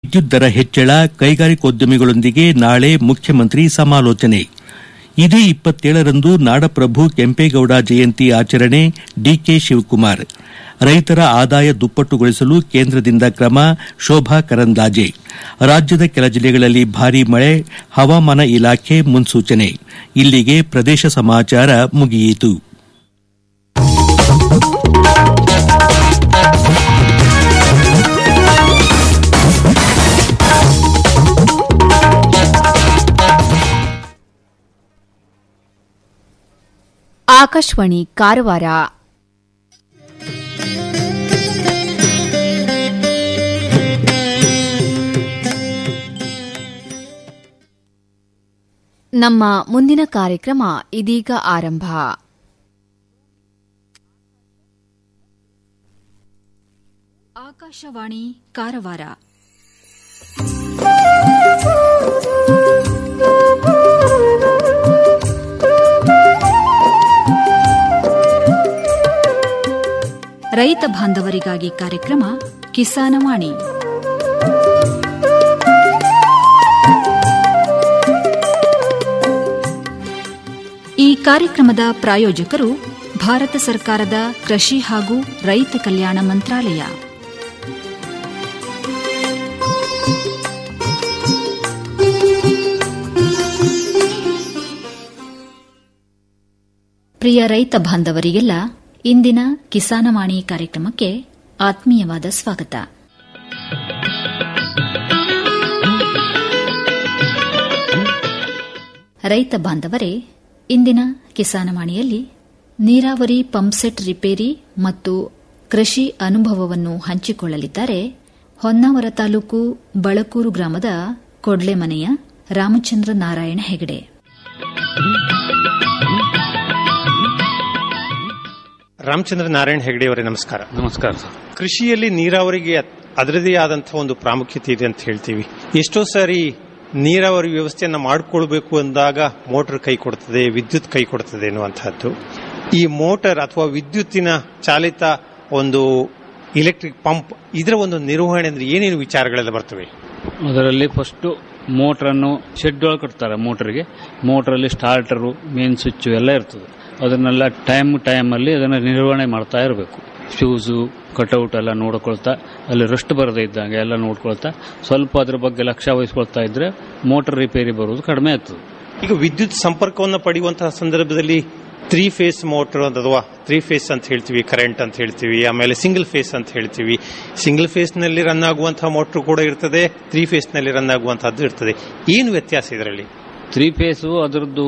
ವಿದ್ಯುತ್ ದರ ಹೆಚ್ಚಳ ಕೈಗಾರಿಕೋದ್ಯಮಿಗಳೊಂದಿಗೆ ನಾಳೆ ಮುಖ್ಯಮಂತ್ರಿ ಸಮಾಲೋಚನೆ ಇದೇ ಇಪ್ಪತ್ತೇಳರಂದು ನಾಡಪ್ರಭು ಕೆಂಪೇಗೌಡ ಜಯಂತಿ ಆಚರಣೆ ಡಿಕೆ ಶಿವಕುಮಾರ್ ರೈತರ ಆದಾಯ ದುಪ್ಪಟ್ಟುಗೊಳಿಸಲು ಕೇಂದ್ರದಿಂದ ಕ್ರಮ ಶೋಭಾ ಕರಂದ್ಲಾಜೆ ರಾಜ್ಯದ ಕೆಲ ಜಿಲ್ಲೆಗಳಲ್ಲಿ ಭಾರೀ ಮಳೆ ಹವಾಮಾನ ಇಲಾಖೆ ಮುನ್ಸೂಚನೆ ಇಲ್ಲಿಗೆ ಪ್ರದೇಶ ಸಮಾಚಾರ ಮುಗಿಯಿತು ಆಕಾಶವಾಣಿ ಕಾರವಾರ ನಮ್ಮ ಮುಂದಿನ ಕಾರ್ಯಕ್ರಮ ಇದೀಗ ಆರಂಭ ಆಕಾಶವಾಣಿ ಕಾರವಾರ ರೈತ ಬಾಂಧವರಿಗಾಗಿ ಕಾರ್ಯಕ್ರಮ ಕಿಸಾನವಾಣಿ ಈ ಕಾರ್ಯಕ್ರಮದ ಪ್ರಾಯೋಜಕರು ಭಾರತ ಸರ್ಕಾರದ ಕೃಷಿ ಹಾಗೂ ರೈತ ಕಲ್ಯಾಣ ಮಂತ್ರಾಲಯ ಪ್ರಿಯ ರೈತ ಬಾಂಧವರಿಗೆಲ್ಲ ಇಂದಿನ ಕಿಸಾನವಾಣಿ ಕಾರ್ಯಕ್ರಮಕ್ಕೆ ಆತ್ಮೀಯವಾದ ಸ್ವಾಗತ ರೈತ ಬಾಂಧವರೇ ಇಂದಿನ ಕಿಸಾನವಾಣಿಯಲ್ಲಿ ನೀರಾವರಿ ಪಂಪ್ಸೆಟ್ ರಿಪೇರಿ ಮತ್ತು ಕೃಷಿ ಅನುಭವವನ್ನು ಹಂಚಿಕೊಳ್ಳಲಿದ್ದಾರೆ ಹೊನ್ನಾವರ ತಾಲೂಕು ಬಳಕೂರು ಗ್ರಾಮದ ಕೊಡ್ಲೆಮನೆಯ ರಾಮಚಂದ್ರ ನಾರಾಯಣ ಹೆಗಡೆ ರಾಮಚಂದ್ರ ನಾರಾಯಣ್ ಹೆಗಡೆ ಅವರೇ ನಮಸ್ಕಾರ ನಮಸ್ಕಾರ ಸರ್ ಕೃಷಿಯಲ್ಲಿ ನೀರಾವರಿಗೆ ಅದರದೇ ಆದಂತಹ ಒಂದು ಪ್ರಾಮುಖ್ಯತೆ ಇದೆ ಅಂತ ಹೇಳ್ತೀವಿ ಎಷ್ಟೋ ಸಾರಿ ನೀರಾವರಿ ವ್ಯವಸ್ಥೆಯನ್ನ ಮಾಡಿಕೊಳ್ಬೇಕು ಅಂದಾಗ ಮೋಟಾರ್ ಕೈ ಕೊಡ್ತದೆ ವಿದ್ಯುತ್ ಕೈ ಕೊಡ್ತದೆ ಎನ್ನುವಂತಹದ್ದು ಈ ಮೋಟಾರ್ ಅಥವಾ ವಿದ್ಯುತ್ತಿನ ಚಾಲಿತ ಒಂದು ಇಲೆಕ್ಟ್ರಿಕ್ ಪಂಪ್ ಇದರ ಒಂದು ನಿರ್ವಹಣೆ ಅಂದ್ರೆ ಏನೇನು ವಿಚಾರಗಳೆಲ್ಲ ಬರ್ತವೆ ಅದರಲ್ಲಿ ಫಸ್ಟ್ ಮೋಟ್ರನ್ನು ಶೆಡ್ ಒಳಗೆ ಕಟ್ತಾರೆ ಮೋಟರ್ಗೆ ಮೋಟ್ರಲ್ಲಿ ಸ್ಟಾರ್ಟರು ಮೇನ್ ಸ್ವಿಚ್ ಎಲ್ಲ ಇರ್ತದೆ ಅದನ್ನೆಲ್ಲ ಟೈಮ್ ಟೈಮಲ್ಲಿ ಅದನ್ನು ನಿರ್ವಹಣೆ ಮಾಡ್ತಾ ಇರಬೇಕು ಫ್ಯೂಸು ಕಟೌಟ್ ಎಲ್ಲ ನೋಡ್ಕೊಳ್ತಾ ಅಲ್ಲಿ ರಸ್ಟ್ ಬರದೇ ಇದ್ದಂಗೆ ಎಲ್ಲ ನೋಡ್ಕೊಳ್ತಾ ಸ್ವಲ್ಪ ಅದ್ರ ಬಗ್ಗೆ ಲಕ್ಷ್ಯ ವಹಿಸ್ಕೊಳ್ತಾ ಇದ್ರೆ ಮೋಟರ್ ರಿಪೇರಿ ಬರುವುದು ಕಡಿಮೆ ಆಗ್ತದೆ ಈಗ ವಿದ್ಯುತ್ ಸಂಪರ್ಕವನ್ನು ಪಡೆಯುವಂತಹ ಸಂದರ್ಭದಲ್ಲಿ ತ್ರೀ ಫೇಸ್ ಮೋಟರ್ ಅಥವಾ ತ್ರೀ ಫೇಸ್ ಅಂತ ಹೇಳ್ತೀವಿ ಕರೆಂಟ್ ಅಂತ ಹೇಳ್ತೀವಿ ಆಮೇಲೆ ಸಿಂಗಲ್ ಫೇಸ್ ಅಂತ ಹೇಳ್ತೀವಿ ಸಿಂಗಲ್ ಫೇಸ್ ನಲ್ಲಿ ರನ್ ಆಗುವಂತಹ ಮೋಟರ್ ಕೂಡ ಇರ್ತದೆ ತ್ರೀ ಫೇಸ್ ನಲ್ಲಿ ರನ್ ಆಗುವಂತಹದ್ದು ಇರ್ತದೆ ಏನು ವ್ಯತ್ಯಾಸ ಇದರಲ್ಲಿ ತ್ರೀ ಫೇಸು ಅದರದ್ದು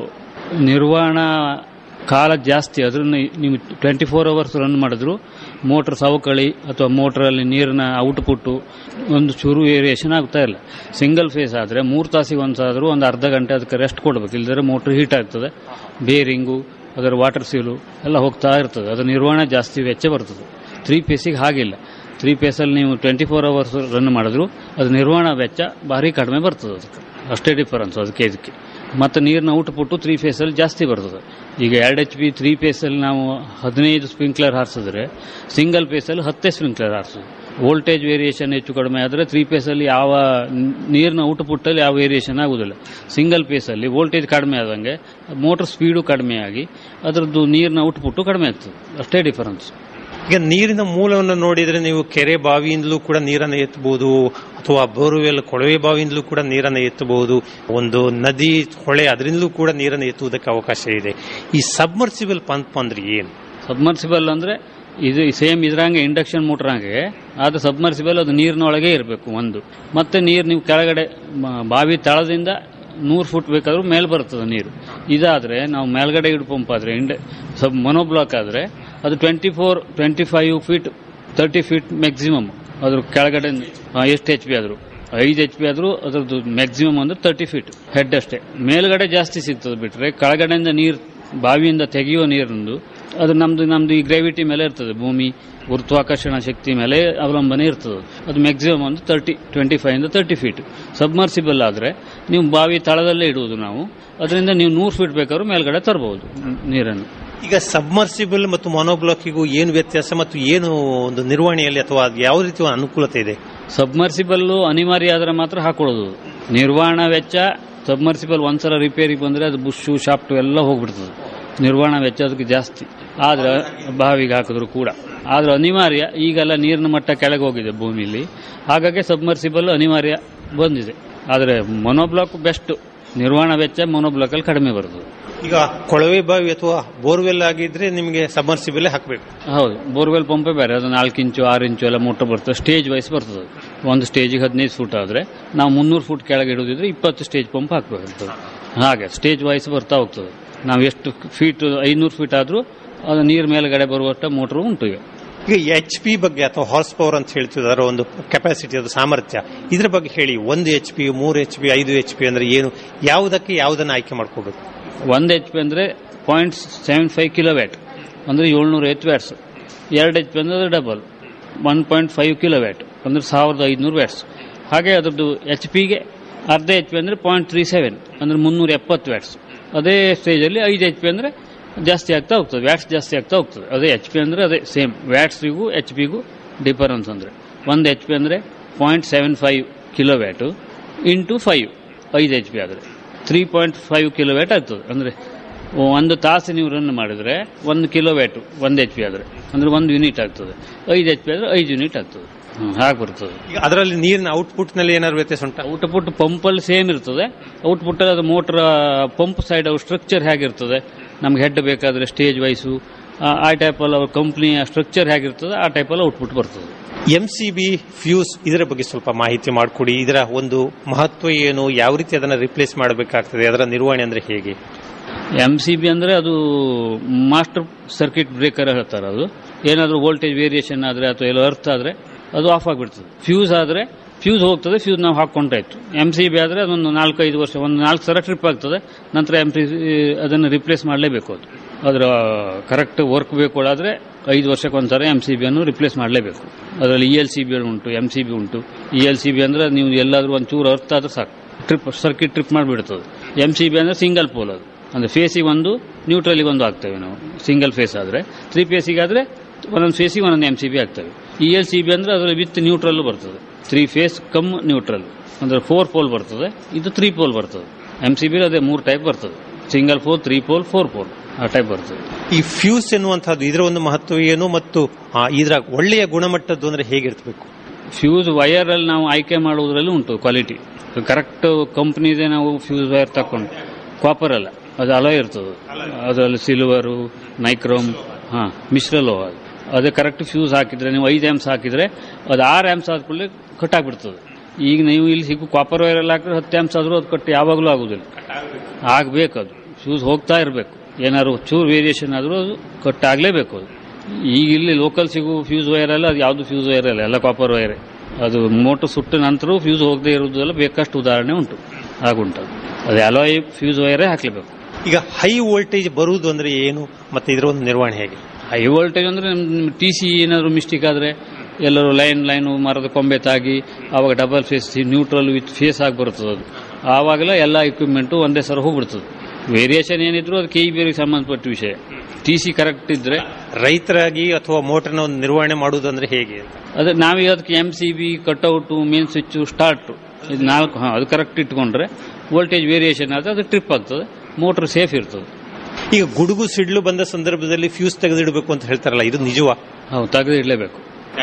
ನಿರ್ವಹಣಾ ಕಾಲ ಜಾಸ್ತಿ ಅದನ್ನು ನೀವು ಟ್ವೆಂಟಿ ಫೋರ್ ಅವರ್ಸ್ ರನ್ ಮಾಡಿದ್ರು ಮೋಟರ್ ಸವಕಳಿ ಅಥವಾ ಮೋಟರಲ್ಲಿ ನೀರಿನ ಔಟ್ಪುಟ್ಟು ಒಂದು ಚೂರು ವೇರಿಯೇಷನ್ ಆಗ್ತಾ ಇಲ್ಲ ಸಿಂಗಲ್ ಫೇಸ್ ಆದರೆ ಮೂರು ತಾಸಿಗೆ ಒಂದ್ಸಾದ್ರೂ ಒಂದು ಅರ್ಧ ಗಂಟೆ ಅದಕ್ಕೆ ರೆಸ್ಟ್ ಕೊಡಬೇಕು ಇಲ್ಲದ್ರೆ ಮೋಟರ್ ಹೀಟ್ ಆಗ್ತದೆ ಬೇರಿಂಗು ಅದರ ವಾಟರ್ ಸೀಲು ಎಲ್ಲ ಹೋಗ್ತಾ ಇರ್ತದೆ ಅದರ ನಿರ್ವಹಣೆ ಜಾಸ್ತಿ ವೆಚ್ಚ ಬರ್ತದೆ ತ್ರೀ ಫೇಸಿಗೆ ಹಾಗಿಲ್ಲ ತ್ರೀ ಫೇಸಲ್ಲಿ ನೀವು ಟ್ವೆಂಟಿ ಫೋರ್ ಅವರ್ಸ್ ರನ್ ಮಾಡಿದ್ರು ಅದು ನಿರ್ವಹಣಾ ವೆಚ್ಚ ಭಾರಿ ಕಡಿಮೆ ಬರ್ತದೆ ಅದಕ್ಕೆ ಅಷ್ಟೇ ಡಿಫರೆನ್ಸ್ ಅದಕ್ಕೆ ಇದಕ್ಕೆ ಮತ್ತು ನೀರಿನ ಔಟ್ಪುಟ್ಟು ತ್ರೀ ಫೇಸಲ್ಲಿ ಜಾಸ್ತಿ ಬರ್ತದೆ ಈಗ ಎರಡು ಎಚ್ ಪಿ ತ್ರೀ ಫೇಸಲ್ಲಿ ನಾವು ಹದಿನೈದು ಸ್ಪ್ರಿಂಕ್ಲರ್ ಹಾರಿಸಿದ್ರೆ ಸಿಂಗಲ್ ಫೇಸಲ್ಲಿ ಹತ್ತೇ ಸ್ಪ್ರಿಂಕ್ಲರ್ ಹಾರಿಸೋದು ವೋಲ್ಟೇಜ್ ವೇರಿಯೇಷನ್ ಹೆಚ್ಚು ಕಡಿಮೆ ಆದರೆ ತ್ರೀ ಫೇಸಲ್ಲಿ ಯಾವ ನೀರಿನ ಔಟ್ಪುಟ್ಟಲ್ಲಿ ಯಾವ ವೇರಿಯೇಷನ್ ಆಗುವುದಿಲ್ಲ ಸಿಂಗಲ್ ಫೇಸಲ್ಲಿ ವೋಲ್ಟೇಜ್ ಕಡಿಮೆ ಆದಂಗೆ ಮೋಟರ್ ಸ್ಪೀಡು ಕಡಿಮೆ ಆಗಿ ಅದರದ್ದು ನೀರಿನ ಔಟ್ಪುಟ್ಟು ಕಡಿಮೆ ಆಗ್ತದೆ ಅಷ್ಟೇ ಡಿಫರೆನ್ಸ್ ಈಗ ನೀರಿನ ಮೂಲವನ್ನು ನೋಡಿದ್ರೆ ನೀವು ಕೆರೆ ಬಾವಿಯಿಂದಲೂ ಕೂಡ ನೀರನ್ನು ಎತ್ತಬಹುದು ಅಥವಾ ಬೋರ್ವೆಲ್ ಕೊಳವೆ ಬಾವಿಯಿಂದಲೂ ಕೂಡ ನೀರನ್ನು ಎತ್ತಬಹುದು ಒಂದು ನದಿ ಹೊಳೆ ಅದರಿಂದಲೂ ಕೂಡ ನೀರನ್ನು ಎತ್ತುವುದಕ್ಕೆ ಅವಕಾಶ ಇದೆ ಈ ಸಬ್ಮರ್ಸಿಬಲ್ ಪಂಪ್ ಅಂದ್ರೆ ಏನು ಸಬ್ಮರ್ಸಿಬಲ್ ಅಂದ್ರೆ ಇದು ಸೇಮ್ ಇದ್ರಂಗೆ ಇಂಡಕ್ಷನ್ ಮೋಟರ್ ಹಂಗೆ ಆದ್ರೆ ಸಬ್ಮರ್ಸಿಬಲ್ ಅದು ನೀರಿನೊಳಗೆ ಇರಬೇಕು ಒಂದು ಮತ್ತೆ ನೀರು ನೀವು ಕೆಳಗಡೆ ಮ- ಬಾವಿ ತಳದಿಂದ ನೂರು ಫುಟ್ ಬೇಕಾದ್ರೂ ಮೇಲೆ ಬರ್ತದೆ ನೀರು ಇದಾದ್ರೆ ನಾವು ಮೇಲ್ಗಡೆ ಇಡು ಪಂಪ್ ಆದ್ರೆ ಇಂಡ ಸಬ್ ಮೊನೋಬ್ಲಾಕ್ ಆದ್ರೆ ಅದು twenty four twenty five feet thirty feet maximum ಅದ್ರ ಕೆಳಗಡೆ ಎಷ್ಟು ಎಚ್ ಪಿ ಆದ್ರು ಐದು ಎಚ್ ಪಿ ಆದ್ರೂ ಅದ್ರದ್ದು ಮ್ಯಾಕ್ಸಿಮಮ್ ಅಂದ್ರೆ ತರ್ಟಿ ಫೀಟ್ ಹೆಡ್ ಅಷ್ಟೇ ಮೇಲ್ಗಡೆ ಜಾಸ್ತಿ ಸಿಗ್ತದೆ ಬಿಟ್ರೆ ಕೆಳಗಡೆಯಿಂದ ನೀರು ಬಾವಿಯಿಂದ ತೆಗೆಯುವ ನೀರಿಂದು ಅದು ನಮ್ದು ನಮ್ದು ಈ ಗ್ರಾವಿಟಿ ಮೇಲೆ ಇರ್ತದೆ ಭೂಮಿ ಗುರುತ್ವಾಕರ್ಷಣ ಶಕ್ತಿ ಮೇಲೆ ಅವಲಂಬನೆ ಇರ್ತದೆ ಅದು ಮ್ಯಾಕ್ಸಿಮಮ್ ಒಂದು ತರ್ಟಿ ಟ್ವೆಂಟಿ ಫೈವ್ ಇಂದ ತರ್ಟಿ ಫೀಟ್ ಸಬ್ಮರ್ಸಿಬಲ್ ಆದರೆ ನೀವು ಬಾವಿ ತಳದಲ್ಲೇ ಇಡುವುದು ನಾವು ಅದರಿಂದ ನೀವು ನೂರು ಫೀಟ್ ಬೇಕಾದ್ರೂ ಮೇಲ್ಗಡೆ ತರಬಹುದು ನೀರನ್ನು ಈಗ ಸಬ್ಮರ್ಸಿಬಲ್ ಮತ್ತು ಮೊನೋಬ್ಲಾಕಿಗೂ ಏನು ವ್ಯತ್ಯಾಸ ಮತ್ತು ಏನು ಒಂದು ನಿರ್ವಹಣೆಯಲ್ಲಿ ಅಥವಾ ಅದು ಯಾವ ರೀತಿ ಒಂದು ಅನುಕೂಲತೆ ಇದೆ ಸಬ್ಮರ್ಸಿಬಲ್ ಅನಿವಾರ್ಯ ಆದ್ರೆ ಮಾತ್ರ ಹಾಕೊಳ್ಳೋದು ನಿರ್ವಹಣಾ ವೆಚ್ಚ ಸಬ್ಮರ್ಸಿಬಲ್ ಒಂದ್ಸಲ ರಿಪೇರಿ ಬಂದ್ರೆ ಅದು ಬುಷು ಶಾಫ್ಟು ಎಲ್ಲ ಹೋಗ್ಬಿಡ್ತದೆ ನಿರ್ವಹಣಾ ವೆಚ್ಚ ಅದಕ್ಕೆ ಜಾಸ್ತಿ ಆದ್ರೆ ಬಾವಿಗೆ ಹಾಕಿದ್ರು ಕೂಡ ಆದ್ರೆ ಅನಿವಾರ್ಯ ಈಗೆಲ್ಲ ನೀರಿನ ಮಟ್ಟ ಕೆಳಗೆ ಹೋಗಿದೆ ಭೂಮಿಲಿ ಹಾಗಾಗಿ ಸಬ್ಮರ್ಸಿಬಲ್ ಅನಿವಾರ್ಯ ಬಂದಿದೆ ಆದರೆ ಮೊನೋಬ್ಲಾಕ್ ಬೆಸ್ಟ್ ನಿರ್ವಹಣಾ ವೆಚ್ಚ ಮೊನೋಬ್ಲಾಕಲ್ಲಿ ಕಡಿಮೆ ಬರ್ತದೆ ಈಗ ಕೊಳವೆ ಬಾವಿ ಅಥವಾ ಬೋರ್ವೆಲ್ ಆಗಿದ್ರೆ ನಿಮಗೆ ಸಬ್ಮರ್ಸಿಬಲ್ ಹಾಕಬೇಕು ಹೌದು ಬೋರ್ವೆಲ್ ಪಂಪೇ ಬೇರೆ ಅದು ನಾಲ್ಕು ಇಂಚು ಆರು ಇಂಚು ಎಲ್ಲ ಮೋಟರ್ ಬರ್ತದೆ ಸ್ಟೇಜ್ ವೈಸ್ ಬರ್ತದೆ ಒಂದು ಸ್ಟೇಜಿಗೆ ಹದಿನೈದು ಫುಟ್ ಆದರೆ ನಾವು ಮುನ್ನೂರು ಫುಟ್ ಕೆಳಗೆ ಇಡೋದಿದ್ರೆ ಇಪ್ಪತ್ತು ಸ್ಟೇಜ್ ಪಂಪ್ ಹಾಕಬೇಕಾಗ್ತದೆ ಹಾಗೆ ಸ್ಟೇಜ್ ವೈಸ್ ಬರ್ತಾ ಹೋಗ್ತದೆ ನಾವು ಎಷ್ಟು ಫೀಟ್ ಐನೂರು ಫೀಟ್ ಆದರೂ ಅದು ನೀರು ಮೇಲ್ಗಡೆ ಬರುವಷ್ಟ ಮೋಟ್ರು ಉಂಟು ಈಗ ಈಗ ಎಚ್ ಪಿ ಬಗ್ಗೆ ಅಥವಾ ಹಾರ್ಸ್ ಪವರ್ ಅಂತ ಹೇಳ್ತೀವಿ ಅದರ ಒಂದು ಕೆಪಾಸಿಟಿ ಅದು ಸಾಮರ್ಥ್ಯ ಇದ್ರ ಬಗ್ಗೆ ಹೇಳಿ ಒಂದು ಎಚ್ ಪಿ ಮೂರು ಎಚ್ ಪಿ ಐದು ಎಚ್ ಪಿ ಅಂದ್ರೆ ಏನು ಯಾವುದಕ್ಕೆ ಯಾವುದನ್ನ ಆಯ್ಕೆ ಮಾಡ್ಕೋಬೇಕು ಒಂದು ಎಚ್ ಪಿ ಅಂದರೆ point seven five kilo watt ಅಂದರೆ ಏಳ್ನೂರ ಐವತ್ತು ವ್ಯಾಟ್ಸ್ ಎರಡು ಎಚ್ ಪಿ ಅಂದರೆ double one point five kilo watt ಅಂದರೆ ಸಾವಿರದ ಐದುನೂರು ವ್ಯಾಟ್ಸ್ ಹಾಗೆ ಅದರದ್ದು ಎಚ್ ಪಿಗೆ ಅರ್ಧ ಎಚ್ ಪಿ ಅಂದರೆ ಪಾಯಿಂಟ್ ತ್ರೀ ಸೆವೆನ್ ಅಂದರೆ ಮುನ್ನೂರ ಎಪ್ಪತ್ತು ವ್ಯಾಟ್ಸ್ ಅದೇ ಸ್ಟೇಜಲ್ಲಿ ಐದು ಎಚ್ ಪಿ ಅಂದರೆ ಜಾಸ್ತಿ ಆಗ್ತಾ ಹೋಗ್ತದೆ ವ್ಯಾಟ್ಸ್ ಜಾಸ್ತಿ ಆಗ್ತಾ ಹೋಗ್ತದೆ ಅದೇ ಎಚ್ ಪಿ ಅಂದರೆ ಅದೇ ಸೇಮ್ ವ್ಯಾಟ್ಸ್ಗೂ ಎಚ್ ಪಿಗೂ ಡಿಫರೆನ್ಸ್ ಅಂದರೆ ಒಂದು ಎಚ್ ಪಿ ಅಂದರೆ point seven five kilo watt into five ಐದು ಎಚ್ ಪಿ ಆದರೆ three point five kilo watt ಆಗ್ತದೆ ಅಂದರೆ ಒಂದು ತಾಸು ನೀವು ರನ್ ಮಾಡಿದರೆ ಒಂದು ಕಿಲೋ ವ್ಯಾಟು ಒಂದು ಎಚ್ ಪಿ ಆದರೆ ಅಂದರೆ ಒಂದು ಯೂನಿಟ್ ಆಗ್ತದೆ ಐದು ಎಚ್ ಪಿ ಆದರೆ ಐದು ಯೂನಿಟ್ ಆಗ್ತದೆ ಹಾಗೆ ಬರ್ತದೆ ಈಗ ಅದರಲ್ಲಿ ನೀರಿನ ಔಟ್ಪುಟ್ ನಲ್ಲಿ ಏನಾದ್ರು ವ್ಯತ್ಯಾಸ ಉಂಟಾ ಔಟ್ಪುಟ್ ಪಂಪಲ್ಲಿ ಸೇಮ್ ಇರ್ತದೆ ಔಟ್ಪುಟ್ ಅದು ಮೋಟರ್ ಪಂಪ್ ಸೈಡ್ ಅವ್ರ ಸ್ಟ್ರಕ್ಚರ್ ಹೇಗಿರ್ತದೆ ನಮ್ಗೆ ಹೆಡ್ ಬೇಕಾದ್ರೆ ಸ್ಟೇಜ್ ವೈಸು ಆ ಟೈಪಲ್ಲಿ ಅವ್ರ ಕಂಪ್ನಿಯ ಸ್ಟ್ರಕ್ಚರ್ ಹೇಗಿರ್ತದೆ ಆ ಟೈಪಲ್ಲಿ ಔಟ್ಪುಟ್ ಬರ್ತದೆ ಎಂ ಸಿ ಬಿ ಫ್ಯೂಸ್ ಇದರ ಬಗ್ಗೆ ಸ್ವಲ್ಪ ಮಾಹಿತಿ ಮಾಡಿಕೊಡಿ ಇದರ ಒಂದು ಮಹತ್ವ ಏನು ಯಾವ ರೀತಿ ಅದನ್ನ ರಿಪ್ಲೇಸ್ ಮಾಡಬೇಕಾಗ್ತದೆ ಅದರ ನಿರ್ವಹಣೆ ಅಂದ್ರೆ ಹೇಗೆ ಎಮ್ ಸಿ ಬಿ ಅಂದರೆ ಅದು ಮಾಸ್ಟರ್ ಸರ್ಕ್ಯೂಟ್ ಬ್ರೇಕರ್ ಹೇಳ್ತಾರೆ ಅದು ಏನಾದರೂ ವೋಲ್ಟೇಜ್ ವೇರಿಯೇಷನ್ ಆದರೆ ಅಥವಾ ಎಲ್ಲೋ ಅರ್ಥ ಆದರೆ ಅದು ಆಫ್ ಆಗಿಬಿಡ್ತದೆ ಫ್ಯೂಸ್ ಆದರೆ ಫ್ಯೂಸ್ ಹೋಗ್ತದೆ ಫ್ಯೂಸ್ ನಾವು ಹಾಕೊಂಡ್ರಾಯ್ತು ಎಮ್ ಸಿ ಬಿ ಆದರೆ ಅದೊಂದು ನಾಲ್ಕೈದು ವರ್ಷ ಒಂದು ನಾಲ್ಕು ಸಲ ಟ್ರಿಪ್ ಆಗ್ತದೆ ನಂತರ ಎಮ್ ಸಿ ಅದನ್ನು ರಿಪ್ಲೇಸ್ ಮಾಡಲೇಬೇಕು ಅದು ಅದರ ಕರೆಕ್ಟ್ ವರ್ಕ್ ಬೇಕು ಆದರೆ ಐದು ವರ್ಷಕ್ಕೆ ಒಂದ್ಸಲ ಎಮ್ ಸಿ ಬಿಯನ್ನು ರಿಪ್ಲೇಸ್ ಮಾಡಲೇಬೇಕು ಅದರಲ್ಲಿ ಇ ಎಲ್ ಸಿ ಬಿ ಉಂಟು ಎಮ್ ಸಿ ಬಿ ಉಂಟು ಇ ಎಲ್ ಸಿ ಬಿ ಅಂದರೆ ನೀವು ಎಲ್ಲಾದರೂ ಒಂದು ಚೂರು ಅರ್ಥ ಆದ್ರೆ ಸಾಕು ಟ್ರಿಪ್ ಸರ್ಕ್ಯೂಟ್ ಟ್ರಿಪ್ ಮಾಡಿಬಿಡ್ತದೆ ಎಮ್ ಸಿ ಬಿ ಅಂದರೆ ಸಿಂಗಲ್ ಪೋಲ್ ಅದು ಅಂದರೆ ಫೇಸಿಗೆ ಒಂದು ನ್ಯೂಟ್ರಲಿಗೆ ಒಂದು ಹಾಕ್ತೇವೆ ನಾವು ಸಿಂಗಲ್ ಫೇಸ್ ಆದರೆ ತ್ರೀ ಫೇಸಿಗೆ ಆದರೆ ಒಂದೊಂದು ಫೇಸಿಗೆ ಒಂದೊಂದು ಎಮ್ ಸಿ ಬಿ ಹಾಕ್ತೇವೆ ಇ ಎಲ್ ಸಿ ಬಿ ಅಂದರೆ ಅದರಲ್ಲಿ ವಿತ್ ನ್ಯೂಟ್ರಲ್ ಬರ್ತದೆ ತ್ರೀ ಫೇಸ್ ಕಮ್ ನ್ಯೂಟ್ರಲ್ ಅಂದರೆ ಫೋರ್ ಪೋಲ್ ಬರ್ತದೆ ಇದು ತ್ರೀ ಪೋಲ್ ಬರ್ತದೆ ಎಮ್ ಸಿ ಬಿ ಅದೇ ಮೂರು ಟೈಪ್ ಬರ್ತದೆ single pole three pole four pole ಆ ಟೈಪ್ ಬರ್ತದೆ ಈ ಫ್ಯೂಸ್ ಎನ್ನುವಂತಹದ್ದು ಇದರ ಒಂದು ಮಹತ್ವ ಏನು ಮತ್ತು ಆ, ಇದರ ಒಳ್ಳೆಯ ಗುಣಮಟ್ಟದ್ದು ಅಂದ್ರೆ ಹೇಗಿರ್ಬೇಕು ಫ್ಯೂಸ್ ವೈರ್ ಅಲ್ಲಿ ನಾವು ಆಯ್ಕೆ ಮಾಡುವುದರಲ್ಲಿ ಉಂಟು ಕ್ವಾಲಿಟಿ ಕರೆಕ್ಟ್ ಕಂಪ್ನಿದೆ ನಾವು ಫ್ಯೂಸ್ ವೈರ್ ತಕೊಂಡು ಕಾಪರ್ ಅಲ್ಲ ಅದು ಅಲಾಯ್ ಇರ್ತದೆ ಅದರಲ್ಲಿ ಸಿಲ್ವರು ನೈಕ್ರೋಮ್ ಹಾ ಮಿಶ್ರ ಲೋಹ ಅದು. ಅದೇ ಕರೆಕ್ಟ್ ಫ್ಯೂಸ್ ಹಾಕಿದ್ರೆ ನೀವು ಐದು ಆ್ಯಮ್ಸ್ ಹಾಕಿದ್ರೆ ಅದು ಆರು ಆ್ಯಮ್ಸ್ ಆದ ಕೂಡಲೇ ಕಟ್ಟಾಗ್ಬಿಡ್ತದೆ ಈಗ ನೀವು ಇಲ್ಲಿ ಸಿಗು ಕಾಪರ್ ವೈರ್ ಎಲ್ಲ ಹಾಕಿದ್ರೆ ಹತ್ತು ಆ್ಯಮ್ಸ್ ಆದರೂ ಅದು ಕಟ್ಟು ಯಾವಾಗಲೂ ಆಗುದಿಲ್ಲ ಆಗ್ಬೇಕು ಅದು ಫ್ಯೂಸ್ ಹೋಗ್ತಾ ಇರಬೇಕು ಏನಾದ್ರು ಚೂರು ವೇರಿಯೇಷನ್ ಆದರೂ ಅದು ಕಟ್ಟಾಗಲೇಬೇಕು ಅದು ಈಗ ಇಲ್ಲಿ ಲೋಕಲ್ ಸಿಗು ಫ್ಯೂಸ್ ವೈರ್ ಅಲ್ಲ ಅದು ಯಾವುದು ಫ್ಯೂಸ್ ವೈರ್ ಅಲ್ಲ ಎಲ್ಲ ಕಾಪರ್ ವೈರೇ ಅದು ಮೋಟರ್ ಸುಟ್ಟ ನಂತರ ಫ್ಯೂಸ್ ಹೋಗದೆ ಇರುವುದೆಲ್ಲ ಬೇಕಷ್ಟು ಉದಾಹರಣೆ ಉಂಟು ಹಾಗುಂಟು ಅದು ಅಲಾಯ್ ಫ್ಯೂಸ್ ವೈರೇ ಹಾಕಲೇಬೇಕು ಈಗ ಹೈ ವೋಲ್ಟೇಜ್ ಬರುವುದು ಅಂದ್ರೆ ಏನು ಮತ್ತೆ ಇದರ ಒಂದು ನಿರ್ವಹಣೆ ಹೇಗೆ ಹೈ ವೋಲ್ಟೇಜ್ ಅಂದ್ರೆ ನಿಮ್ಮ ಟಿ ಸಿ ಏನಾದರೂ ಮಿಸ್ಟೇಕ್ ಆದರೆ ಎಲ್ಲರೂ ಲೈನ್ ಲೈನು ಮರದ ಕೊಂಬೆ ತಾಗಿ ಆವಾಗ double phase neutral with phase ಆಗಿ ಬರ್ತದೆ ಅದು ಆವಾಗಲೇ ಎಲ್ಲ ಇಕ್ವಿಪ್ಮೆಂಟು ಒಂದೇ ಸಲ ಹೋಗ್ಬಿಡ್ತದೆ ವೇರಿಯೇಷನ್ ಏನಿದ್ರು ಅದು ಕೆ ಬೇರಿಗೆ ಸಂಬಂಧಪಟ್ಟ ವಿಷಯ ಟಿ ಸಿ ಕರೆಕ್ಟ್ ಇದ್ರೆ ರೈತರಾಗಿ ಅಥವಾ ಮೋಟರ್ನ ಒಂದು ನಿರ್ವಹಣೆ ಮಾಡುವುದು ಅಂದ್ರೆ ಹೇಗೆ ಅದೇ ನಾವೀಗ ಅದಕ್ಕೆ M C B cutout main switch start ಇದು ನಾಲ್ಕು ಹಾಂ ಅದು ಕರೆಕ್ಟ್ ಇಟ್ಕೊಂಡ್ರೆ ವೋಲ್ಟೇಜ್ ವೇರಿಯೇಷನ್ ಆದರೆ ಅದು ಟ್ರಿಪ್ ಆಗ್ತದೆ ಮೋಟ್ರ್ ಸೇಫ್ ಇರ್ತದೆ ಈಗ ಗುಡುಗು ಸಿಡ್ಲು ಬಂದ ಸಂದರ್ಭದಲ್ಲಿ ಫ್ಯೂಸ್ ತೆಗೆದಿಡಬೇಕು ಅಂತ ಹೇಳ್ತಾರಲ್ಲ ಇದು ನಿಜವಾ ಹೌದು ತೆಗೆದು ಇಡಲೇಬೇಕು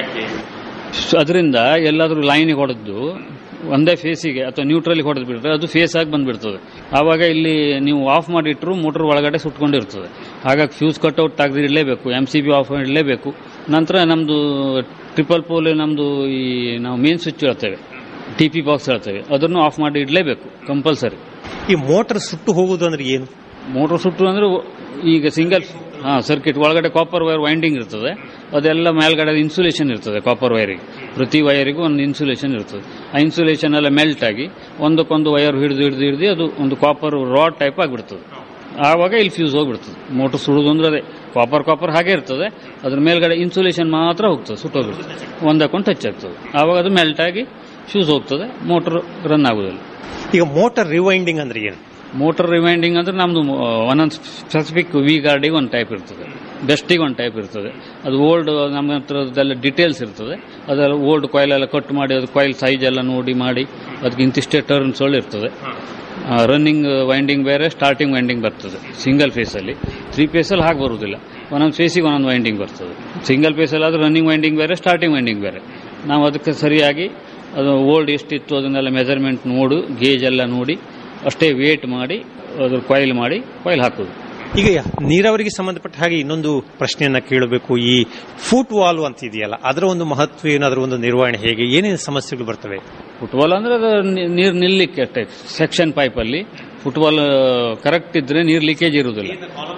ಅದರಿಂದ ಎಲ್ಲಾದರೂ ಲೈನಿಗೆ ಹೊಡೆದು ಒಂದೇ ಫೇಸಿಗೆ ಅಥವಾ ನ್ಯೂಟ್ರಲ್ಗೆ ಹೊಡೆದು ಬಿಟ್ರೆ ಅದು ಫೇಸ್ ಆಗಿ ಬಂದ್ಬಿಡ್ತದೆ ಆವಾಗ ಇಲ್ಲಿ ನೀವು ಆಫ್ ಮಾಡಿಟ್ರು ಮೋಟರ್ ಒಳಗಡೆ ಸುಟ್ಕೊಂಡಿರ್ತದೆ ಹಾಗಾಗಿ ಫ್ಯೂಸ್ ಕಟ್ಔಟ್ ತೆಗೆದು ಇಡಲೇಬೇಕು ಎಮ್ ಸಿ ಬಿ ಆಫ್ ಇಡಲೇಬೇಕು ನಂತರ ನಮ್ಮದು ಟ್ರಿಪಲ್ ಪೋಲ್ ನಮ್ಮದು ಈ ನಾವು ಮೇನ್ ಸ್ವಿಚ್ ಹೇಳ್ತೇವೆ ಟಿ ಪಿ ಬಾಕ್ಸ್ ಹೇಳ್ತೇವೆ ಅದನ್ನು ಆಫ್ ಮಾಡಿ ಇಡಲೇಬೇಕು ಕಂಪಲ್ಸರಿ ಈ ಮೋಟರ್ ಸುಟ್ಟು ಹೋಗುವುದು ಅಂದ್ರೆ ಏನು ಮೋಟರ್ ಸುಟ್ಟು ಅಂದ್ರೆ ಈಗ ಸಿಂಗಲ್ ಹಾ ಸರ್ಕಿಟ್ ಒಳಗಡೆ ಕಾಪರ್ ವೈರ್ ವೈಂಡಿಂಗ್ ಇರ್ತದೆ ಅದೆಲ್ಲ ಮೇಲ್ಗಡೆ ಇನ್ಸುಲೇಷನ್ ಇರ್ತದೆ ಕಾಪರ್ ವೈರಿಗೆ ಪ್ರತಿ ವೈರಿಗೂ ಒಂದು ಇನ್ಸುಲೇಷನ್ ಇರ್ತದೆ ಆ ಇನ್ಸುಲೇಷನ್ ಎಲ್ಲ ಮೆಲ್ಟ್ ಆಗಿ ಒಂದಕ್ಕೊಂದು ವೈರ್ ಹಿಡಿದು ಹಿಡಿದು ಹಿಡಿದು ಅದು ಒಂದು ಕಾಪರ್ ರಾಡ್ ಟೈಪ್ ಆಗಿಬಿಡ್ತದೆ ಆವಾಗ ಇಲ್ಲಿ ಫ್ಯೂಸ್ ಹೋಗ್ಬಿಡ್ತದೆ ಮೋಟರ್ ಸುಡುದು ಅಂದ್ರೆ ಅದೇ ಕಾಪರ್ ಕಾಪರ್ ಹಾಗೆ ಇರ್ತದೆ ಅದ್ರ ಮೇಲ್ಗಡೆ ಇನ್ಸುಲೇಷನ್ ಮಾತ್ರ ಹೋಗ್ತದೆ ಸುಟ್ಟೋಗ್ಬಿಡ್ತದೆ ಒಂದಕ್ಕೊಂದು ಟಚ್ ಆಗ್ತದೆ ಆವಾಗ ಅದು ಮೆಲ್ಟ್ ಆಗಿ ಫ್ಯೂಸ್ ಹೋಗ್ತದೆ ಮೋಟರ್ ರನ್ ಆಗುದಿಲ್ಲ ಈಗ ಮೋಟರ್ ರಿವೈಂಡಿಂಗ್ ಅಂದ್ರೆ ಏನು ಮೋಟರ್ ರಿವೈಂಡಿಂಗ್ ಅಂದ್ರೆ ನಮ್ದು ಒಂದೊಂದು ಸ್ಪೆಸಿಫಿಕ್ ವಿ ಗಾರ್ಡಿಗೆ ಒಂದು ಟೈಪ್ ಇರ್ತದೆ ಬೆಸ್ಟಿಗೆ ಒಂದು ಟೈಪ್ ಇರ್ತದೆ ಅದು ಓಲ್ಡ್ ನಮ್ಮ ಹತ್ರದೆಲ್ಲ ಡೀಟೇಲ್ಸ್ ಇರ್ತದೆ ಅದೆಲ್ಲ ಓಲ್ಡ್ ಕಾಯಿಲ್ ಎಲ್ಲ ಕಟ್ ಮಾಡಿ ಅದು ಕಾಯಿಲ್ ಸೈಜ್ ಎಲ್ಲ ನೋಡಿ ಮಾಡಿ ಅದಕ್ಕೆ ಇಂತಿಷ್ಟೇ ಟರ್ನ್ಸ್ ಇರ್ತದೆ ರನ್ನಿಂಗ್ ವೈಂಡಿಂಗ್ ಬೇರೆ ಸ್ಟಾರ್ಟಿಂಗ್ ವೈಂಡಿಂಗ್ ಬರ್ತದೆ ಸಿಂಗಲ್ ಫೇಸಲ್ಲಿ ತ್ರೀ ಫೇಸಲ್ಲಿ ಹಾಗೆ ಬರುವುದಿಲ್ಲ ಒಂದೊಂದು ಫೇಸಿಗೆ ಒಂದೊಂದು ವೈಂಡಿಂಗ್ ಬರ್ತದೆ ಸಿಂಗಲ್ ಫೇಸಲ್ಲಿ ಆದ್ರೆ ರನ್ನಿಂಗ್ ವೈಂಡಿಂಗ್ ಬೇರೆ ಸ್ಟಾರ್ಟಿಂಗ್ ವೈಂಡಿಂಗ್ ಬೇರೆ ನಾವು ಅದಕ್ಕೆ ಸರಿಯಾಗಿ ಅದು ಓಲ್ಡ್ ಎಷ್ಟಿತ್ತು ಅದನ್ನೆಲ್ಲ ಮೆಜರ್ಮೆಂಟ್ ನೋಡು ಗೇಜ್ ಎಲ್ಲ ನೋಡಿ ಅಷ್ಟೇ ವೇಟ್ ಮಾಡಿ ಅದ್ರ ಕಾಯಿಲ್ ಮಾಡಿ ಕಾಯಿಲ್ ಹಾಕೋದು ಈಗ ನೀರಾವರಿಗೆ ಸಂಬಂಧಪಟ್ಟ ಹಾಗೆ ಇನ್ನೊಂದು ಪ್ರಶ್ನೆಯನ್ನ ಕೇಳಬೇಕು ಈ ಫುಟ್ ವಾಲ್ವ್ ಅಂತ ಇದೆಯಲ್ಲ ಅದರ ಒಂದು ಮಹತ್ವ ಏನು ಅದರ ಒಂದು ನಿರ್ವಹಣೆ ಹೇಗೆ ಏನೇನು ಸಮಸ್ಯೆಗಳು ಬರ್ತವೆ ಫುಟ್ಬಾಲ್ ಅಂದ್ರೆ ಅದು ನೀರು ನಿಲ್ಲಲಿಕ್ಕೆ ಅಷ್ಟೇ ಸೆಕ್ಷನ್ ಪೈಪಲ್ಲಿ ಫುಟ್ಬಾಲ್ ಕರೆಕ್ಟ್ ಇದ್ರೆ ನೀರು ಲೀಕೇಜ್ ಇರುವುದಿಲ್ಲ